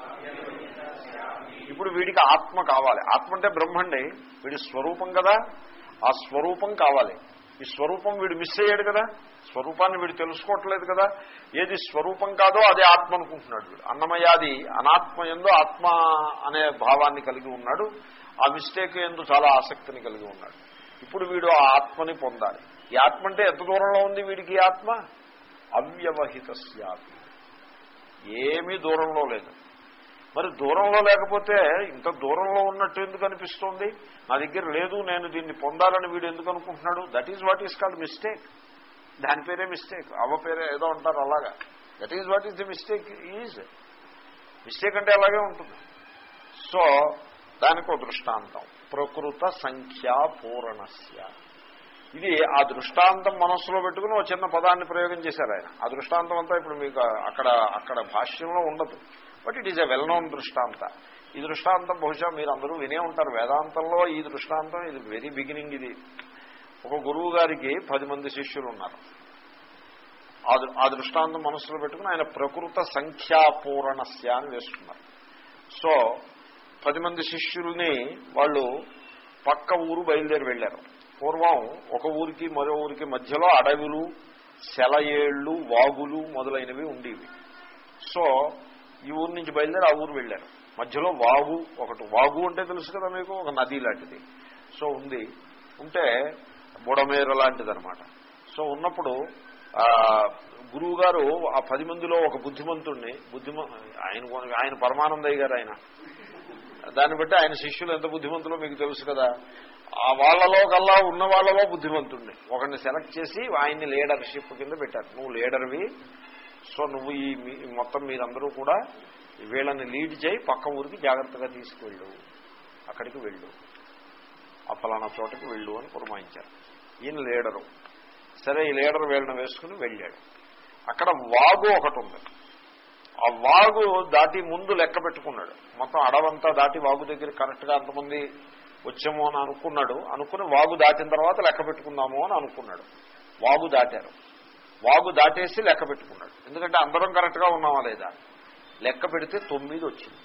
ఇప్పుడు వీడికి ఆత్మ కావాలి ఆత్మ అంటే బ్రహ్మండి వీడి స్వరూపం కదా ఆ స్వరూపం కావాలి ఈ స్వరూపం వీడు మిస్ అయ్యాడు కదా స్వరూపాన్ని వీడు తెలుసుకోవట్లేదు కదా ఏది స్వరూపం కాదో అదే ఆత్మ అనుకుంటున్నాడు వీడు అన్నమయాది అనాత్మ ఎందు ఆత్మ అనే భావాన్ని కలిగి ఉన్నాడు ఆ మిస్టేక్ ఎందు చాలా ఆసక్తిని కలిగి ఉన్నాడు ఇప్పుడు వీడు ఆ ఆత్మని పొందాలి ఈ ఆత్మ అంటే ఎంత దూరంలో ఉంది వీడికి ఈ ఆత్మ అవ్యవహిత ఏమీ దూరంలో లేదు మరి దూరంలో లేకపోతే ఇంత దూరంలో ఉన్నట్టు ఎందుకు అనిపిస్తోంది నా దగ్గర లేదు నేను దీన్ని పొందాలని వీడు ఎందుకు అనుకుంటున్నాడు that is what is called mistake దాని పేరే మిస్టేక్ అవ్వ పేరే ఏదో అంటారు అలాగా that is what is the mistake is mistake అంటే అలాగే ఉంటుంది సో దానికి ఒక దృష్టాంతం ప్రకృత సంఖ్యా పూరణస్య ఇది ఆ దృష్టాంతం మనస్సులో పెట్టుకుని ఒక చిన్న పదాన్ని ప్రయోగం చేశారు ఆయన ఆ దృష్టాంతం అంతా ఇప్పుడు మీకు అక్కడ అక్కడ భాష్యంలో ఉండదు but it is a well known దృష్టాంత ఈ దృష్టాంతం బహుశా మీరు అందరూ వినే ఉంటారు వేదాంతంలో ఈ దృష్టాంతం ఇది వెరీ బిగినింగ్ ఇది ఒక గురువు గారికి పది మంది శిష్యులు ఉన్నారు ఆ దృష్టాంతం మనసులో పెట్టుకుని ఆయన ప్రకృత సంఖ్యాపూరణస్య అని వేసుకున్నారు సో పది మంది శిష్యుల్ని వాళ్ళు పక్క ఊరు బయలుదేరి వెళ్ళారు పూర్వం ఒక ఊరికి మరో ఊరికి మధ్యలో అడవులు సెలయేళ్లు వాగులు మొదలైనవి ఉండేవి సో ఈ ఊరు నుంచి బయలుదేరి ఆ ఊరు వెళ్ళారు మధ్యలో వాగు ఒకటి వాగు అంటే తెలుసు కదా మీకు ఒక నది లాంటిది సో ఉంది ఉంటే బుడమేర లాంటిది అనమాట సో ఉన్నప్పుడు గురువు గారు ఆ పది మందిలో ఒక బుద్ధిమంతుణ్ణి బుద్ధిమ ఆయన ఆయన పరమానందయ్య గారు ఆయన దాన్ని బట్టి ఆయన శిష్యులు ఎంత బుద్ధిమంతులో మీకు తెలుసు కదా ఆ వాళ్లలో కల్లా ఉన్న వాళ్లలో బుద్ధిమంతుణ్ణి ఒకరిని సెలెక్ట్ చేసి ఆయన్ని లీడర్షిప్ కింద పెట్టారు నువ్వు లీడర్వి సో నువ్వు ఈ మొత్తం మీరందరూ కూడా వీళ్ళని లీడ్ చేయి పక్క ఊరికి జాగ్రత్తగా తీసుకువెళ్ళు అక్కడికి వెళ్ళు ఆ ఫలానా చోటకి వెళ్ళు అని పురమాయించారు ఈయన లీడరు సరే ఈ లీడర్ వీళ్ళని వేసుకుని వెళ్ళాడు అక్కడ వాగు ఒకటి ఉంది ఆ వాగు దాటి ముందు లెక్క పెట్టుకున్నాడు మొత్తం అడవంతా దాటి వాగు దగ్గర కరెక్ట్గా అంతమంది వచ్చాము అని అనుకున్నాడు అనుకుని వాగు దాటిన తర్వాత లెక్క పెట్టుకుందాము అని అనుకున్నాడు వాగు దాటారు వాగు దాటేసి లెక్క పెట్టుకున్నాడు ఎందుకంటే అందరం కరెక్ట్గా ఉన్నామా లేదా లెక్క పెడితే తొమ్మిది వచ్చింది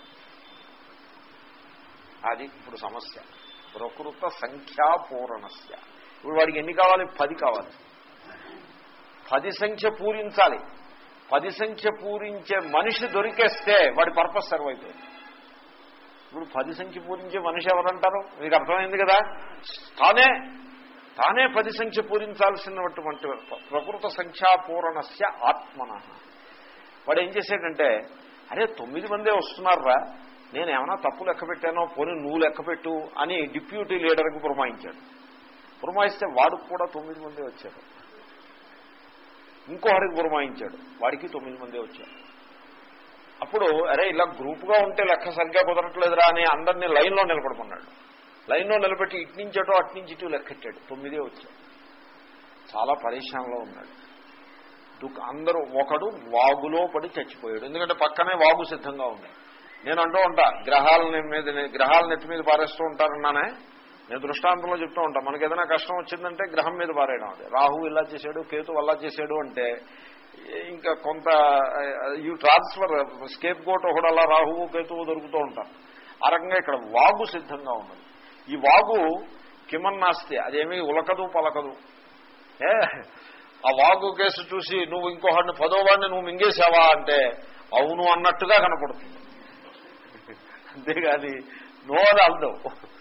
అది ఇప్పుడు సమస్య ప్రకృత సంఖ్యా పూరణస్య ఇప్పుడు వాడికి ఎన్ని కావాలి పది కావాలి పది సంఖ్య పూరించాలి పది సంఖ్య పూరించే మనిషి దొరికేస్తే వాడి పర్పస్ సర్వ్ అయిపోయింది ఇప్పుడు పది సంఖ్య పూరించే మనిషి ఎవరంటారు మీకు అర్థమైంది కదా తానే తానే పది సంఖ్య పూరించాల్సినటువంటి ప్రకృత సంఖ్యాపూరణస్య ఆత్మన వాడు ఏం చేశాడంటే అరే తొమ్మిది మందే వస్తున్నారా నేను ఏమైనా తప్పు లెక్క పెట్టానో పోనీ నువ్వు లెక్క పెట్టు అని డిప్యూటీ లీడర్కి పురమాయించాడు పురమాయిస్తే వాడికి కూడా తొమ్మిది మందే వచ్చారు ఇంకోహరికి పురమాయించాడు వాడికి తొమ్మిది మందే వచ్చారు అప్పుడు అరే ఇలా గ్రూప్గా ఉంటే లెక్క సరిగ్గా కుదరట్లేదురా అని అందరినీ లైన్లో నిలబడుకున్నాడు లైన్లో నిలబెట్టి ఇటు నుంచి అటు అటు నుంచి ఇటు లెక్కెట్టాడు తొమ్మిదే వచ్చాడు చాలా పరేషాన్లో ఉన్నాడు దుఃఖ అందరూ ఒకడు వాగులో పడి చచ్చిపోయాడు ఎందుకంటే పక్కనే వాగు సిద్ధంగా ఉంది నేను అంటూ ఉంటా గ్రహాల మీద గ్రహాల నెత్తి మీద పారేస్తూ ఉంటారన్నానే నేను దృష్టాంతంలో చెప్తూ ఉంటా మనకి ఏదైనా కష్టం వచ్చిందంటే గ్రహం మీద పారేయడం అది రాహు ఇలా చేశాడు కేతు అలా చేశాడు అంటే ఇంకా కొంత యూ ట్రాన్స్ఫర్ స్కేప్ గోట్ ఒకడు అలా రాహువు కేతువు దొరుకుతూ ఉంటారు ఆ రకంగా ఇక్కడ వాగు సిద్ధంగా ఉన్నది ఈ వాగు కిమన్నాస్తే అదేమీ ఉలకదు పలకదు ఏ ఆ వాగు కేసు చూసి నువ్వు ఇంకోహాడిని పదోవాడిని నువ్వు మింగేసావా అంటే అవును అన్నట్టుగా కనపడుతుంది అంతేగాని నో అని అందవు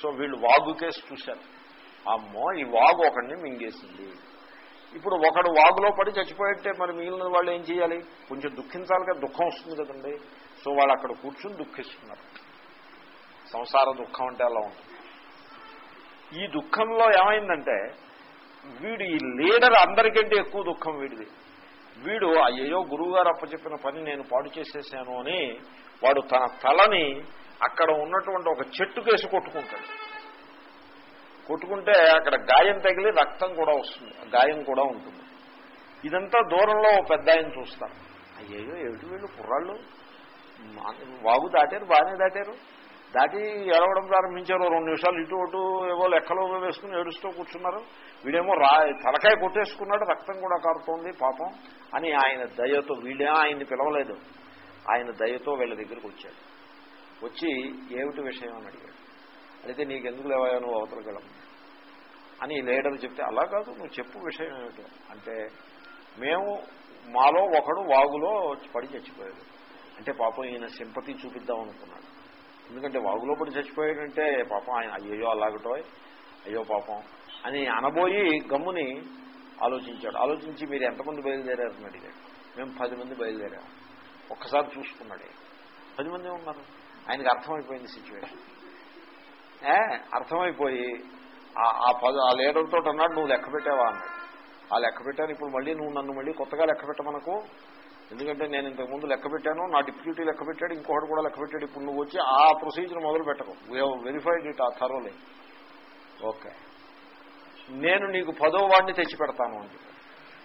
సో వీళ్ళు వాగు కేసు చూశారు అమ్మో ఈ వాగు ఒకడిని మింగేసింది ఇప్పుడు ఒకడు వాగులో పడి చచ్చిపోయింటే మరి మిగిలిన వాళ్ళు ఏం చేయాలి కొంచెం దుఃఖించాలి కదా దుఃఖం వస్తుంది కదండి సో వాళ్ళు అక్కడ కూర్చుని దుఃఖిస్తున్నారు సంసార దుఃఖం అంటే అలా ఉంటుంది ఈ దుఃఖంలో ఏమైందంటే వీడు ఈ లీడర్ అందరికంటే ఎక్కువ దుఃఖం వీడిది వీడు అయ్యో గురువుగారు అప్పచెప్పిన పని నేను పాడు చేసేసాను అని వాడు తన తలని అక్కడ ఉన్నటువంటి ఒక చెట్టు కేసి కొట్టుకుంటాడు కొట్టుకుంటే అక్కడ గాయం తగిలి రక్తం కూడా వస్తుంది గాయం కూడా ఉంటుంది ఇదంతా దూరంలో ఓ పెద్ద ఆయన చూస్తారు అయ్యో ఏమిటి వీళ్ళు కుర్రాళ్ళు మా- వాగు దాటారు బాగానే దాటారు దాటి ఎడవడం ప్రారంభించారు రెండు నిమిషాలు ఇటు అటు ఏవో లెక్కలో వేసుకుని ఏడుస్తూ కూర్చున్నారు వీడేమో రా తలకాయ కొట్టేసుకున్నాడు రక్తం కూడా కారుతోంది పాపం అని ఆయన దయతో వీడే ఆయన్ని పిలవలేదు ఆయన దయతో వీళ్ళ దగ్గరికి వచ్చాడు వచ్చి ఏమిటి విషయం అని అడిగాడు అయితే నీకెందుకు లేవా నువ్వు అవతలగలం అని లీడర్ చెప్తే అలా కాదు నువ్వు చెప్పు విషయం ఏమిటో అంటే మేము మాలో ఒకడు వాగులో పడి చచ్చిపోయాడు అంటే పాపం ఈయన సింపతి చూపిద్దాం అనుకున్నాడు ఎందుకంటే వాగులో పడి చచ్చిపోయాడంటే పాపం ఆయన అయ్యో అలాగటో అయ్యో పాపం అని అనబోయి గమ్ముని ఆలోచించాడు ఆలోచించి మీరు ఎంతమంది బయలుదేరారని అడిగాడు మేము పది మంది బయలుదేరాము ఒక్కసారి చూసుకున్నాడు ఆయన. పది మంది ఉన్నారు ఆయనకి అర్థమైపోయింది సిచ్యువేషన్ ఏ అర్థమైపోయి ఆ- ఆ పద ఆ లీడర్తో అన్నాడు నువ్వు లెక్క పెట్టావా అన్నాడు ఆ లెక్క పెట్టాను ఇప్పుడు మళ్ళీ నువ్వు నన్ను మళ్ళీ కొత్తగా లెక్క పెట్టమనకు ఎందుకంటే నేను ఇంతకుముందు లెక్క పెట్టాను నా డిప్యూటీ లెక్క పెట్టాడు ఇంకొకటి కూడా లెక్క పెట్టాడు ఇప్పుడు నువ్వు వచ్చి ఆ ప్రొసీజర్ మొదలు పెట్టకు వెరిఫైడ్ ఇట్ ఆ థరోలే ఓకే నేను నీకు పదో వాడిని తెచ్చి పెడతాను అని చెప్పాడు.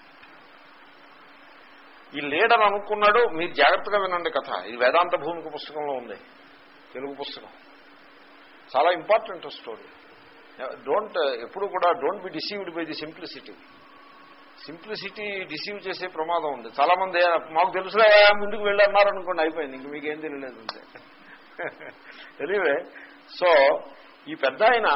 ఈ లీడర్ అనుకున్నాడు మీరు జాగ్రత్తగా వినండి కథ ఇది వేదాంత భూమిక పుస్తకంలో ఉంది తెలుగు పుస్తకం చాలా ఇంపార్టెంట్ స్టోరీ డోంట్ ఎప్పుడు కూడా don't be deceived by the simplicity simplicity deceive చేసే ప్రమాదం ఉంది చాలా మంది మాకు తెలుసులే ముందుకు వెళ్ళన్నారు అనుకోండి అయిపోయింది ఇంక మీకేం తెలియలేదు అంతే ఎనీవే సో ఈ పెద్ద ఆయన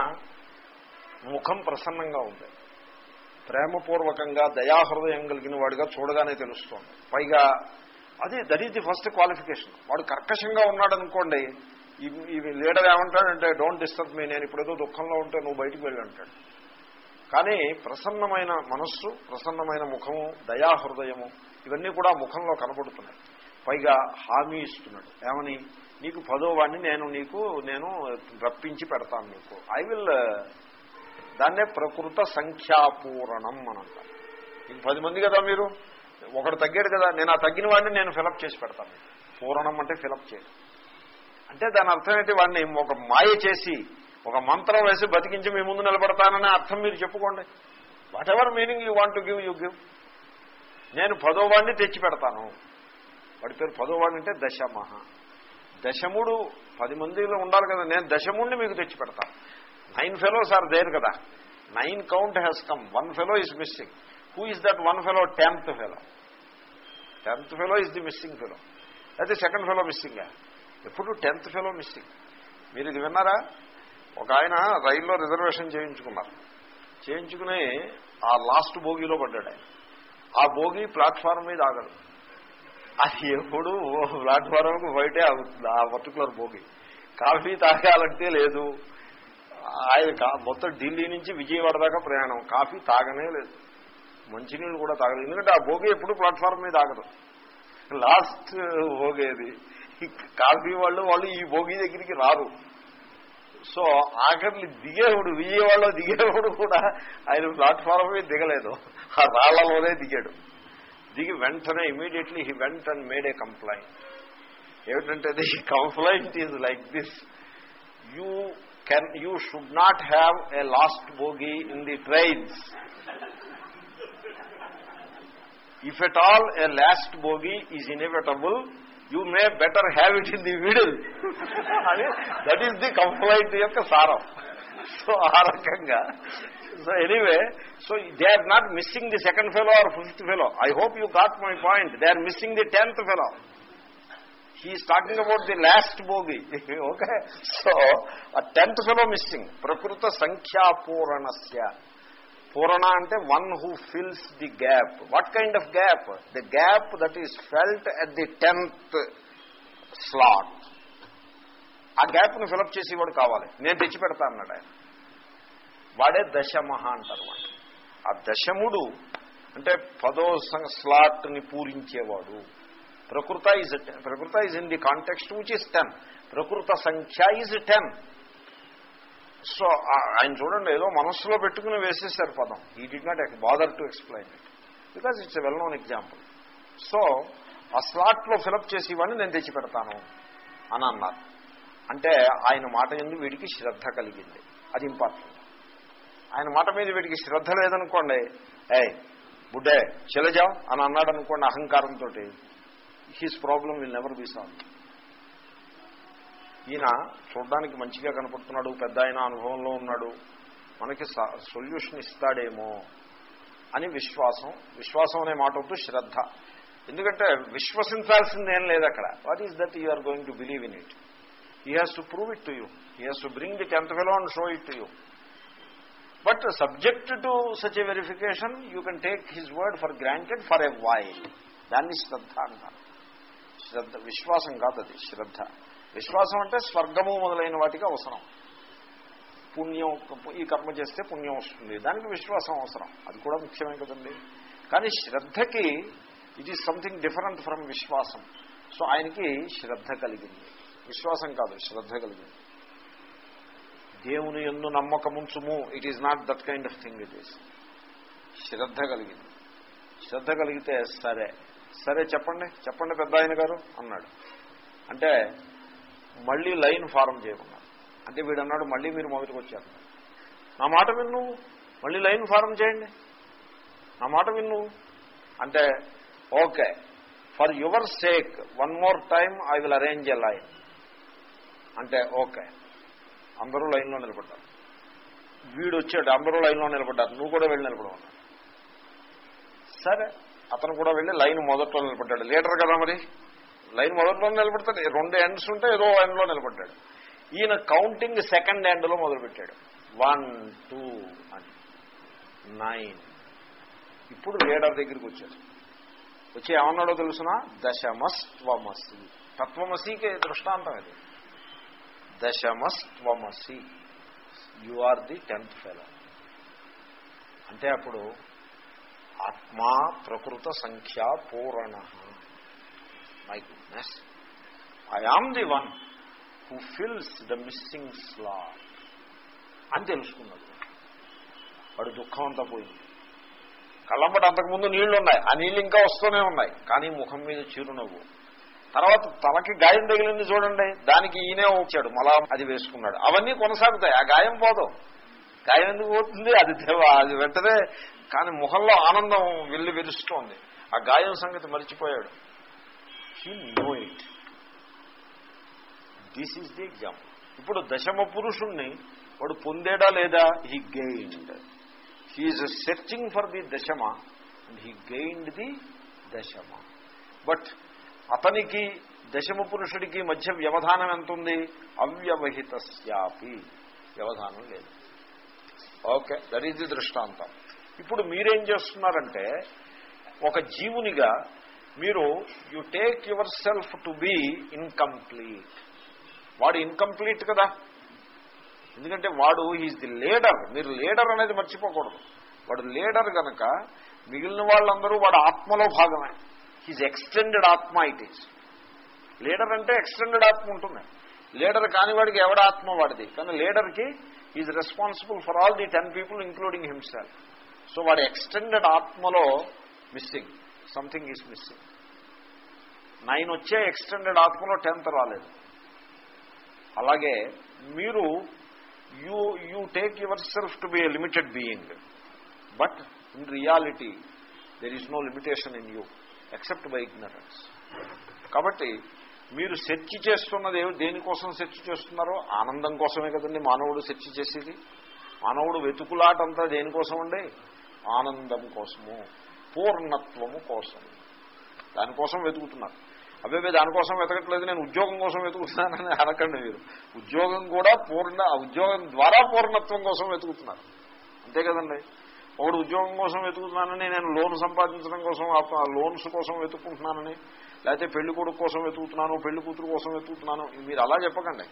ముఖం ప్రసన్నంగా ఉంది ప్రేమపూర్వకంగా దయాహృదయం కలిగిన వాడిగా చూడగానే తెలుస్తోంది పైగా అది that is the first qualification వాడు కర్కశంగా ఉన్నాడు అనుకోండి ఈ ఈ లీడర్ ఏమంటాడంటే డోంట్ డిస్టర్బ్ మీ నేను ఇప్పుడు ఏదో దుఃఖంలో ఉంటే నువ్వు బయటికి వెళ్ళి అంటాడు కానీ ప్రసన్నమైన మనస్సు ప్రసన్నమైన ముఖము దయాహృదయము ఇవన్నీ కూడా ముఖంలో కనబడుతున్నాయి పైగా హామీ ఇస్తున్నాడు ఏమని నీకు పదో వాడిని నేను నీకు నేను రప్పించి పెడతాను నీకు ఐ విల్ దాన్నే ప్రకృత సంఖ్యాపూరణం అని అంటారు ఇంక పది మంది కదా మీరు ఒకడు తగ్గాడు కదా నేను ఆ తగ్గిన వాడిని నేను ఫిలప్ చేసి పెడతాను పూరణం అంటే ఫిలప్ చేయడం అంటే దాని అర్థం ఏంటి వాడిని ఒక మాయ చేసి ఒక మంత్రం వేసి బతికించి మీ ముందు నిలబడతాననే అర్థం మీరు చెప్పుకోండి whatever meaning you want to give you give నేను పదో వాడిని తెచ్చి పెడతాను వాడి పేరు పదో వాడిని అంటే దశమహ దశముడు పది మందిలో ఉండాలి కదా నేను దశముడిని మీకు తెచ్చి పెడతాను నైన్ ఫెలోస్ ఆర్ దేర్ కదా nine count has come one fellow is missing who is that one fellow tenth fellow tenth fellow is the missing fellow అయితే సెకండ్ ఫెలో మిస్సింగా ఎప్పుడు టెన్త్ ఫెలో మిస్సింగ్ మీరు ఇది విన్నారా ఒక ఆయన రైల్లో రిజర్వేషన్ చేయించుకున్నారు చేయించుకుని ఆ లాస్ట్ బోగీలో పడ్డాడు ఆయన ఆ బోగి ప్లాట్ఫారం మీద ఆగదు అది ఎప్పుడు ప్లాట్ఫారంకు బయటే ఆగుతుంది ఆ పర్టికులర్ బోగి కాఫీ తాగాలంటే లేదు ఆయన కా- మొత్తం ఢిల్లీ నుంచి విజయవాడ దాకా ప్రయాణం కాఫీ తాగనే లేదు మంచినీళ్ళు కూడా తాగలేదు ఎందుకంటే ఆ భోగి ఎప్పుడు ప్లాట్ఫారం మీద ఆగదు లాస్ట్ భోగేది ఈ కాఫీ వాళ్ళు వాళ్ళు ఈ భోగి దగ్గరికి రారు సో ఆఖరి దిగేవాడు విజయవాడలో దిగేవాడు కూడా ఆయన ప్లాట్ఫారం మీద దిగలేదు ఆ రాళ్లలోనే దిగాడు దిగి వెంటనే immediately he went and made a complaint ఏమిటంటే the complaint is like this you can you should not have a last bogie in the trains if at all a last bogey is inevitable, you may better have it in the middle. అని that is the complaint యొక్క సారం so ఆ రకంగా so anyway so they are not missing the second fellow or fifth fellow I hope you got my point they are missing the tenth fellow he is talking about the last bogie okay so ఆ tenth fellow missing ప్రకృత సంఖ్యాపూరణస్య పూరణ అంటే one who fills the gap what kind of gap the gap that is felt at the tenth slot ఆ గ్యాప్ను fill up చేసేవాడు కావాలి నేను తెచ్చి పెడతా అన్నాడు ఆయన వాడే దశమహ అంటారు వాడు ఆ దశముడు అంటే పదో స్లాట్ని పూరించేవాడు ప్రకృత ఇస్ ప్రకృత is in the context which is ten ప్రకృత సంఖ్య ఇస్ టెన్ సో ఆయన చూడండి ఏదో మనస్సులో పెట్టుకుని వేసేసారు పదం ఈ did not bother to explain it because it's a well known example so ఆ స్లాట్లో ఫిలప్ చేసి ఇవన్నీ నేను తెచ్చి పెడతాను అని అన్నారు అంటే ఆయన మాట ఎందు వీడికి శ్రద్ధ కలిగింది అది ఇంపార్టెంట్ ఆయన మాట మీద వీడికి శ్రద్ధ లేదనుకోండి ఏ బుడ్డే చెలజాం అని అన్నాడు అనుకోండి అహంకారంతో his problem will never be solve ఈయన చూడడానికి మంచిగా కనపడుతున్నాడు పెద్ద ఆయన అనుభవంలో ఉన్నాడు మనకి సొల్యూషన్ ఇస్తాడేమో అని విశ్వాసం విశ్వాసం అనే మాట వద్దు శ్రద్ధ ఎందుకంటే విశ్వసించాల్సింది ఏం లేదు అక్కడ what is that you are going to believe in it he has to prove it to you he has to bring the tenth fellow and show it to you but subject to such a verification you can take his word for granted for a while దాన్ని శ్రద్ధ అంటారు శ్రద్ధ విశ్వాసం కాదు అది శ్రద్ధ విశ్వాసం అంటే స్వర్గము మొదలైన వాటికి అవసరం పుణ్యం ఈ కర్మ చేస్తే పుణ్యం వస్తుంది దానికి విశ్వాసం అవసరం అది కూడా ముఖ్యమే కదండి కానీ శ్రద్ధకి it is something different from విశ్వాసం సో ఆయనకి శ్రద్ధ కలిగింది విశ్వాసం కాదు శ్రద్ధ కలిగింది దేవుని ఎందు నమ్మకముంచుము it is not that kind of thing it is శ్రద్ధ కలిగింది శ్రద్ధ కలిగితే సరే సరే చెప్పండి చెప్పండి పెద్ద ఆయన గారు అన్నాడు అంటే మళ్ళీ లైన్ ఫారం చేయమన్నారు అంటే వీడు అన్నాడు మళ్ళీ మీరు మొదటికి వచ్చారు నా మాట విన్ను మళ్ళీ లైన్ ఫారం చేయండి నా మాట విన్ను అంటే okay for your sake one more time I will arrange a line అంటే ఓకే అందరూ లైన్లో నిలబడ్డారు వీడు వచ్చాడు అందరూ లైన్లో నిలబడ్డారు నువ్వు కూడా వెళ్ళి నిలబడమన్నాడు సరే అతను కూడా వెళ్ళి లైన్ మొదట్లో నిలబడ్డాడు లీడర్ కదా మరి లైన్ మొదట్లో నిలబడతాడు రెండు ఎండ్స్ ఉంటే ఏదో ఎండ్లో నిలబడ్డాడు ఈయన కౌంటింగ్ సెకండ్ ఎండ్లో మొదలుపెట్టాడు వన్ టూ అని నైన్ ఇప్పుడు లీడర్ దగ్గరికి వచ్చాడు వచ్చి ఏమన్నాడో తెలుసిన దశమస్త్వమసి తత్వమసికి దృష్టాంతం ఇది దశమస్త్వమసి you are the tenth fellow అంటే అప్పుడు ఆత్మా ప్రకృత సంఖ్య పూరణ my goodness I am the one who fills the missing slot అని తెలుసుకున్నాడు వాడు దుఃఖం అంతా పోయింది కళ్ళంబటి అంతకుముందు నీళ్లు ఉన్నాయి ఆ నీళ్లు ఇంకా వస్తూనే ఉన్నాయి కానీ ముఖం మీద చిరునవ్వు తర్వాత తలకి గాయం తగిలింది చూడండి దానికి ఈయనే వచ్చాడు మళ్ళా అది వేసుకున్నాడు అవన్నీ కొనసాగుతాయి ఆ గాయం పోదు గాయం ఎందుకు పోతుంది అది అది వెంటనే కానీ ముఖంలో ఆనందం వెళ్ళి విరుస్తోంది ఆ గాయం సంగతి మర్చిపోయాడు he know it this is the example ఇప్పుడు దశమ పురుషుణ్ణి వాడు పొందేడా లేదా he gained he is searching for the దశమ అండ్ హీ గెయిన్డ్ ది దశమ బట్ అతనికి దశమ పురుషుడికి మధ్య వ్యవధానం ఎంత ఉంది అవ్యవహితస్యాపి వ్యవధానం లేదు ఓకే దట్ ఈజ్ ది దృష్టాంతం ఇప్పుడు మీరేం చేస్తున్నారంటే ఒక జీవునిగా మీరు you take yourself to be incomplete వాడు ఇన్కంప్లీట్ కదా ఎందుకంటే వాడు ఈజ్ ది లీడర్ మీరు లీడర్ అనేది మర్చిపోకూడదు వాడు లీడర్ గనక మిగిలిన వాళ్ళందరూ వాడు ఆత్మలో భాగమే హీజ్ ఎక్స్టెండెడ్ ఆత్మ ఇట్ ఈజ్ లీడర్ అంటే ఎక్స్టెండెడ్ ఆత్మ ఉంటుంది లీడర్ కాని వాడికి ఎవడ ఆత్మ వాడిది కానీ లీడర్కి is responsible for all the ten people including himself so వాడి ఎక్స్టెండెడ్ ఆత్మలో missing something is missing nine వచ్చే ఎక్స్టెండెడ్ ఆత్మలో టెన్త్ రాలేదు అలాగే మీరు you you take yourself to be a limited being but in reality there is no limitation in you except by ignorance కాబట్టి మీరు search చేస్తున్నది దేనికోసం సెర్చ్ చేస్తున్నారో ఆనందం కోసమే కదండి మానవుడు సెర్చ్ చేసేది మానవుడు వెతుకులాటంతా దేనికోసం అండి ఆనందం కోసము పూర్ణత్వము కోసం దానికోసం వెతుకుతున్నారు అవే దానికోసం వెతకట్లేదు నేను ఉద్యోగం కోసం వెతుకుతున్నానని అనకండి మీరు ఉద్యోగం కూడా పూర్ణ ఉద్యోగం ద్వారా పూర్ణత్వం కోసం వెతుకుతున్నారు అంతే కదండి ఒకడు ఉద్యోగం కోసం వెతుకుతున్నానని నేను లోన్ సంపాదించడం కోసం లోన్స్ కోసం వెతుక్కుంటున్నానని లేకపోతే పెళ్లి కొడుకు కోసం వెతుకుతున్నాను పెళ్లి కూతురు కోసం వెతుకుతున్నాను మీరు అలా చెప్పకండి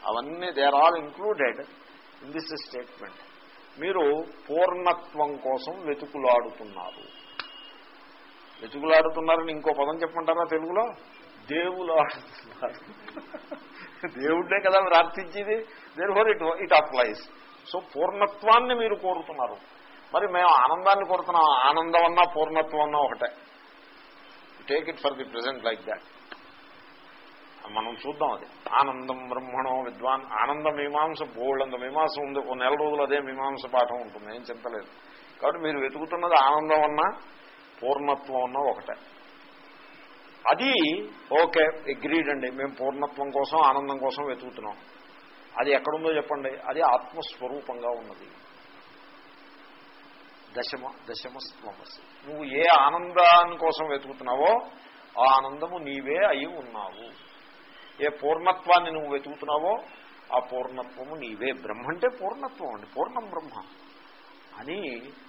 అవన్నీ they are all included in this statement మీరు పూర్ణత్వం కోసం వెతుకులాడుతున్నారు వెతుకులాడుతున్నారని ఇంకో పదం చెప్పమంటారా తెలుగులో దేవులు ఆడుతున్నారు దేవుడే కదా ప్రార్థించేది దేని for it it applies so పూర్ణత్వాన్ని మీరు కోరుతున్నారు మరి మేము ఆనందాన్ని కోరుతున్నాం ఆనందం అన్నా పూర్ణత్వం అన్నా ఒకటే take it for the present like that మనం చూద్దాం అది ఆనందం బ్రహ్మణో విద్వాన్ ఆనంద మీమాంస బోళ్ళంత మీమాంస ఉంది ఓ నెల రోజులు అదే మీమాంస పాఠం ఉంటుంది ఏం చింతలేదు కాబట్టి మీరు వెతుకుతున్నది ఆనందం అన్నా పూర్ణత్వం అన్నా ఒకటే అది ఓకే అగ్రీడ్ అండి మేము పూర్ణత్వం కోసం ఆనందం కోసం వెతుకుతున్నాం అది ఎక్కడుందో చెప్పండి అది ఆత్మస్వరూపంగా ఉన్నది దశమ దశమస్వమసి నువ్వు ఏ ఆనందాన్ని కోసం వెతుకుతున్నావో ఆ ఆనందము నీవే అయి ఉన్నావు ఏ పూర్ణత్వాన్ని నువ్వు వెతుకుతున్నావో ఆ పూర్ణత్వము నీవే బ్రహ్మ అంటే పూర్ణత్వం అండి పూర్ణం బ్రహ్మ అని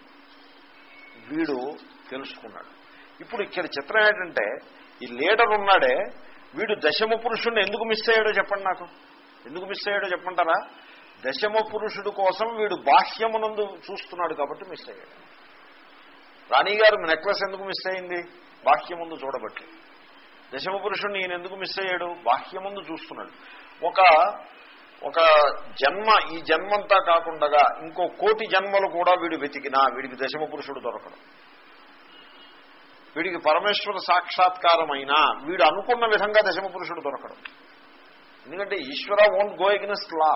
వీడు తెలుసుకున్నాడు ఇప్పుడు ఇక్కడ చిత్రం ఏంటంటే ఈ లీడర్ ఉన్నాడే వీడు దశమ పురుషుడిని ఎందుకు మిస్ అయ్యాడో చెప్పండి నాకు ఎందుకు మిస్ అయ్యాడో చెప్పంటారా దశమ పురుషుడు కోసం వీడు బాహ్యమునందు చూస్తున్నాడు కాబట్టి మిస్ అయ్యాడు రాణిగారు నెక్లెస్ ఎందుకు మిస్ అయింది బాహ్యముందు చూడబట్టి దశమ పురుషుడిని ఈయన ఎందుకు మిస్ అయ్యాడు బాహ్యముందు చూస్తున్నాడు ఒక ఒక జన్మ ఈ జన్మంతా కాకుండా ఇంకో కోటి జన్మలు కూడా వీడు వెతికినా వీడికి దశమ పురుషుడు దొరకడు వీడికి పరమేశ్వర సాక్షాత్కారం అయినా వీడు అనుకున్న విధంగా దశమ పురుషుడు దొరకడు ఎందుకంటే ఈశ్వర ఓంట్ గో ఎగ్నెస్ట్ లా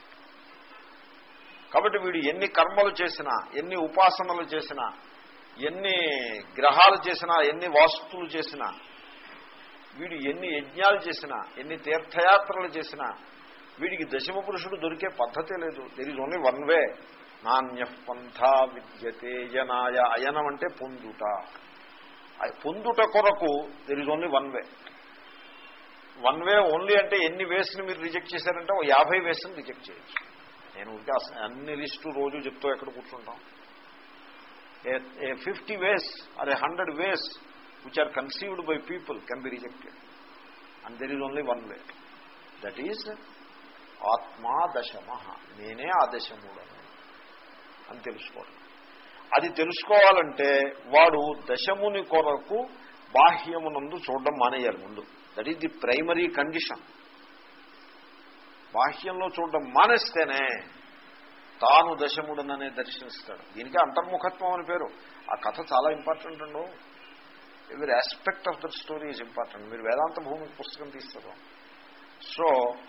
కాబట్టి వీడు ఎన్ని కర్మలు చేసినా ఎన్ని ఉపాసనలు చేసినా ఎన్ని గ్రహాలు చేసినా ఎన్ని వాస్తువులు చేసినా వీడు ఎన్ని యజ్ఞాలు చేసినా ఎన్ని తీర్థయాత్రలు చేసినా వీడికి దశమ పురుషుడు దొరికే పద్ధతే లేదు there is only one way నాణ్య పంథా విద్యతే జనాయ అయనం అంటే పొందుట పొందుట కొరకు there is only one way one way only అంటే ఎన్ని వేస్ని మీరు రిజెక్ట్ చేశారంటే ఓ యాభై వేస్ని రిజెక్ట్ చేయొచ్చు నేను ఇంకా అన్ని లిస్టు రోజు చెప్తూ ఎక్కడ కూర్చుంటాం a fifty ways are a hundred ways which are conceived by people can be rejected and there is only one way that is ఆత్మా దశమ నేనే ఆ దశముడను అని తెలుసుకోవడం అది తెలుసుకోవాలంటే వాడు దశముని కొరకు బాహ్యమునందు చూడడం మానేయాలి ముందు that is the primary condition బాహ్యంలో చూడడం మానేస్తేనే తాను దశముడననే దర్శనిస్తాడు దీనికి అంతర్ముఖత్వం అని పేరు ఆ కథ చాలా ఇంపార్టెంట్ అండు ఎవరి aspect of that story is important మీరు వేదాంత భూమి పుస్తకం తీస్తారు సో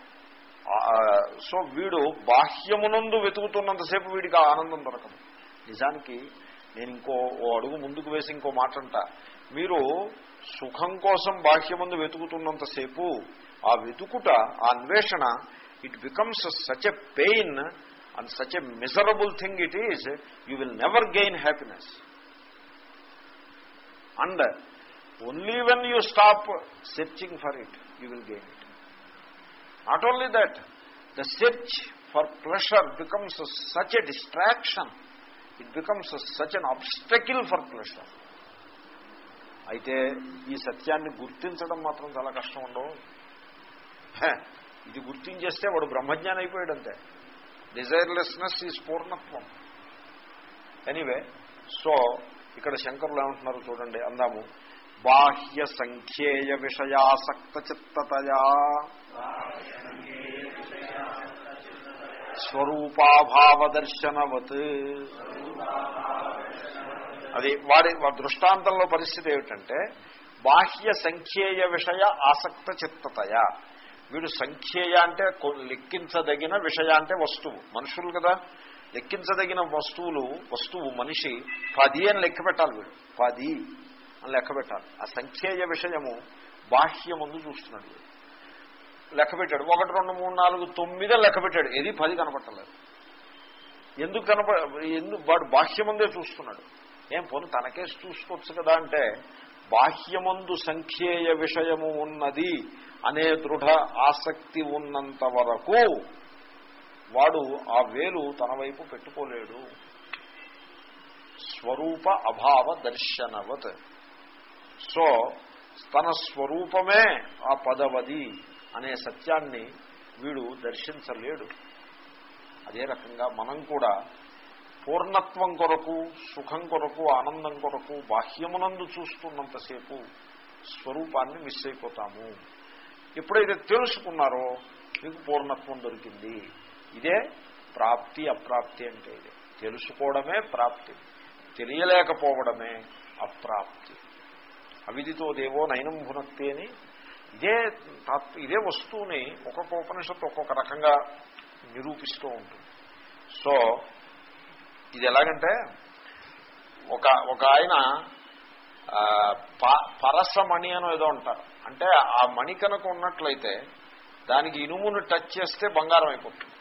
సో వీడు బాహ్యమునందు వెతుకుతున్నంతసేపు వీడికి ఆ ఆనందం దొరకదు నిజానికి నేను ఇంకో ఓ అడుగు ముందుకు వేసి ఇంకో మాట అంట మీరు సుఖం కోసం బాహ్యముందు వెతుకుతున్నంతసేపు ఆ వెతుకుట ఆ అన్వేషణ it becomes such a pain and such a miserable thing it is you will never gain happiness and only when you stop searching for it you will gain it not only that the search for pleasure becomes such a distraction it becomes such an obstacle for pleasure అయితే ఈ సత్యాన్ని గుర్తించడం మాత్రం చాలా కష్టం ఉండవు ఇది గుర్తించేస్తే వాడు బ్రహ్మజ్ఞానం అయిపోయాడంతే డిజైర్లెస్నెస్ ఈజ్ పూర్ణత్వం ఎనీవే సో ఇక్కడ శంకరులు ఏమంటున్నారు చూడండి అందాము బాహ్య సంఖ్యేయ విషయాసక్త చిత్తతయా స్వరూపాభావదర్శనవత్ అది వాడి దృష్టాంతంలో పరిస్థితి ఏమిటంటే బాహ్య సంఖ్యేయ విషయ ఆసక్త చిత్తతయ వీడు సంఖ్యేయ అంటే లెక్కించదగిన విషయ అంటే వస్తువు మనుషులు కదా లెక్కించదగిన వస్తువులు వస్తువు మనిషి పది అని లెక్క పెట్టాలి వీడు పది అని లెక్క పెట్టాలి ఆ సంఖ్యేయ విషయము బాహ్యముందు చూస్తున్నాడు వీడు లెక్క పెట్టాడు ఒకటి రెండు మూడు నాలుగు తొమ్మిది లెక్క పెట్టాడు ఏది పది కనపట్టలేదు ఎందుకు కనప ఎందుకు వాడు బాహ్యముందే చూస్తున్నాడు ఏం పొను తనకేసి చూసుకోవచ్చు కదా అంటే బాహ్యమందు సంఖ్యేయ విషయము ఉన్నది అనే దృఢ ఆసక్తి ఉన్నంత వరకు వాడు ఆ వేలు తన వైపు పెట్టుకోలేడు స్వరూప అభావ దర్శనవత్ సో తన స్వరూపమే ఆ పదవది అనే సత్యాన్ని వీడు దర్శించలేడు అదే రకంగా మనం కూడా పూర్ణత్వం కొరకు సుఖం కొరకు ఆనందం కొరకు బాహ్యమునందు చూస్తున్నంతసేపు స్వరూపాన్ని మిస్ అయిపోతాము ఎప్పుడైతే తెలుసుకున్నారో మీకు పూర్ణత్వం దొరికింది ఇదే ప్రాప్తి అప్రాప్తి అంటే ఇదే తెలుసుకోవడమే ప్రాప్తి తెలియలేకపోవడమే అప్రాప్తి అవిదితో దేవో నయనం భునక్తి అని ఇదే తాత్ ఇదే వస్తువుని ఒక్కొక్క ఉపనిషత్తు ఒక్కొక్క రకంగా నిరూపిస్తూ ఉంటుంది సో ఇది ఎలాగంటే ఒక ఒక ఆయన ఆ, ప- పరసమణి అని ఏదో అంటారు అంటే ఆ మణి కనుక ఉన్నట్లయితే దానికి ఇనుమును టచ్ చేస్తే బంగారం అయిపోతుంది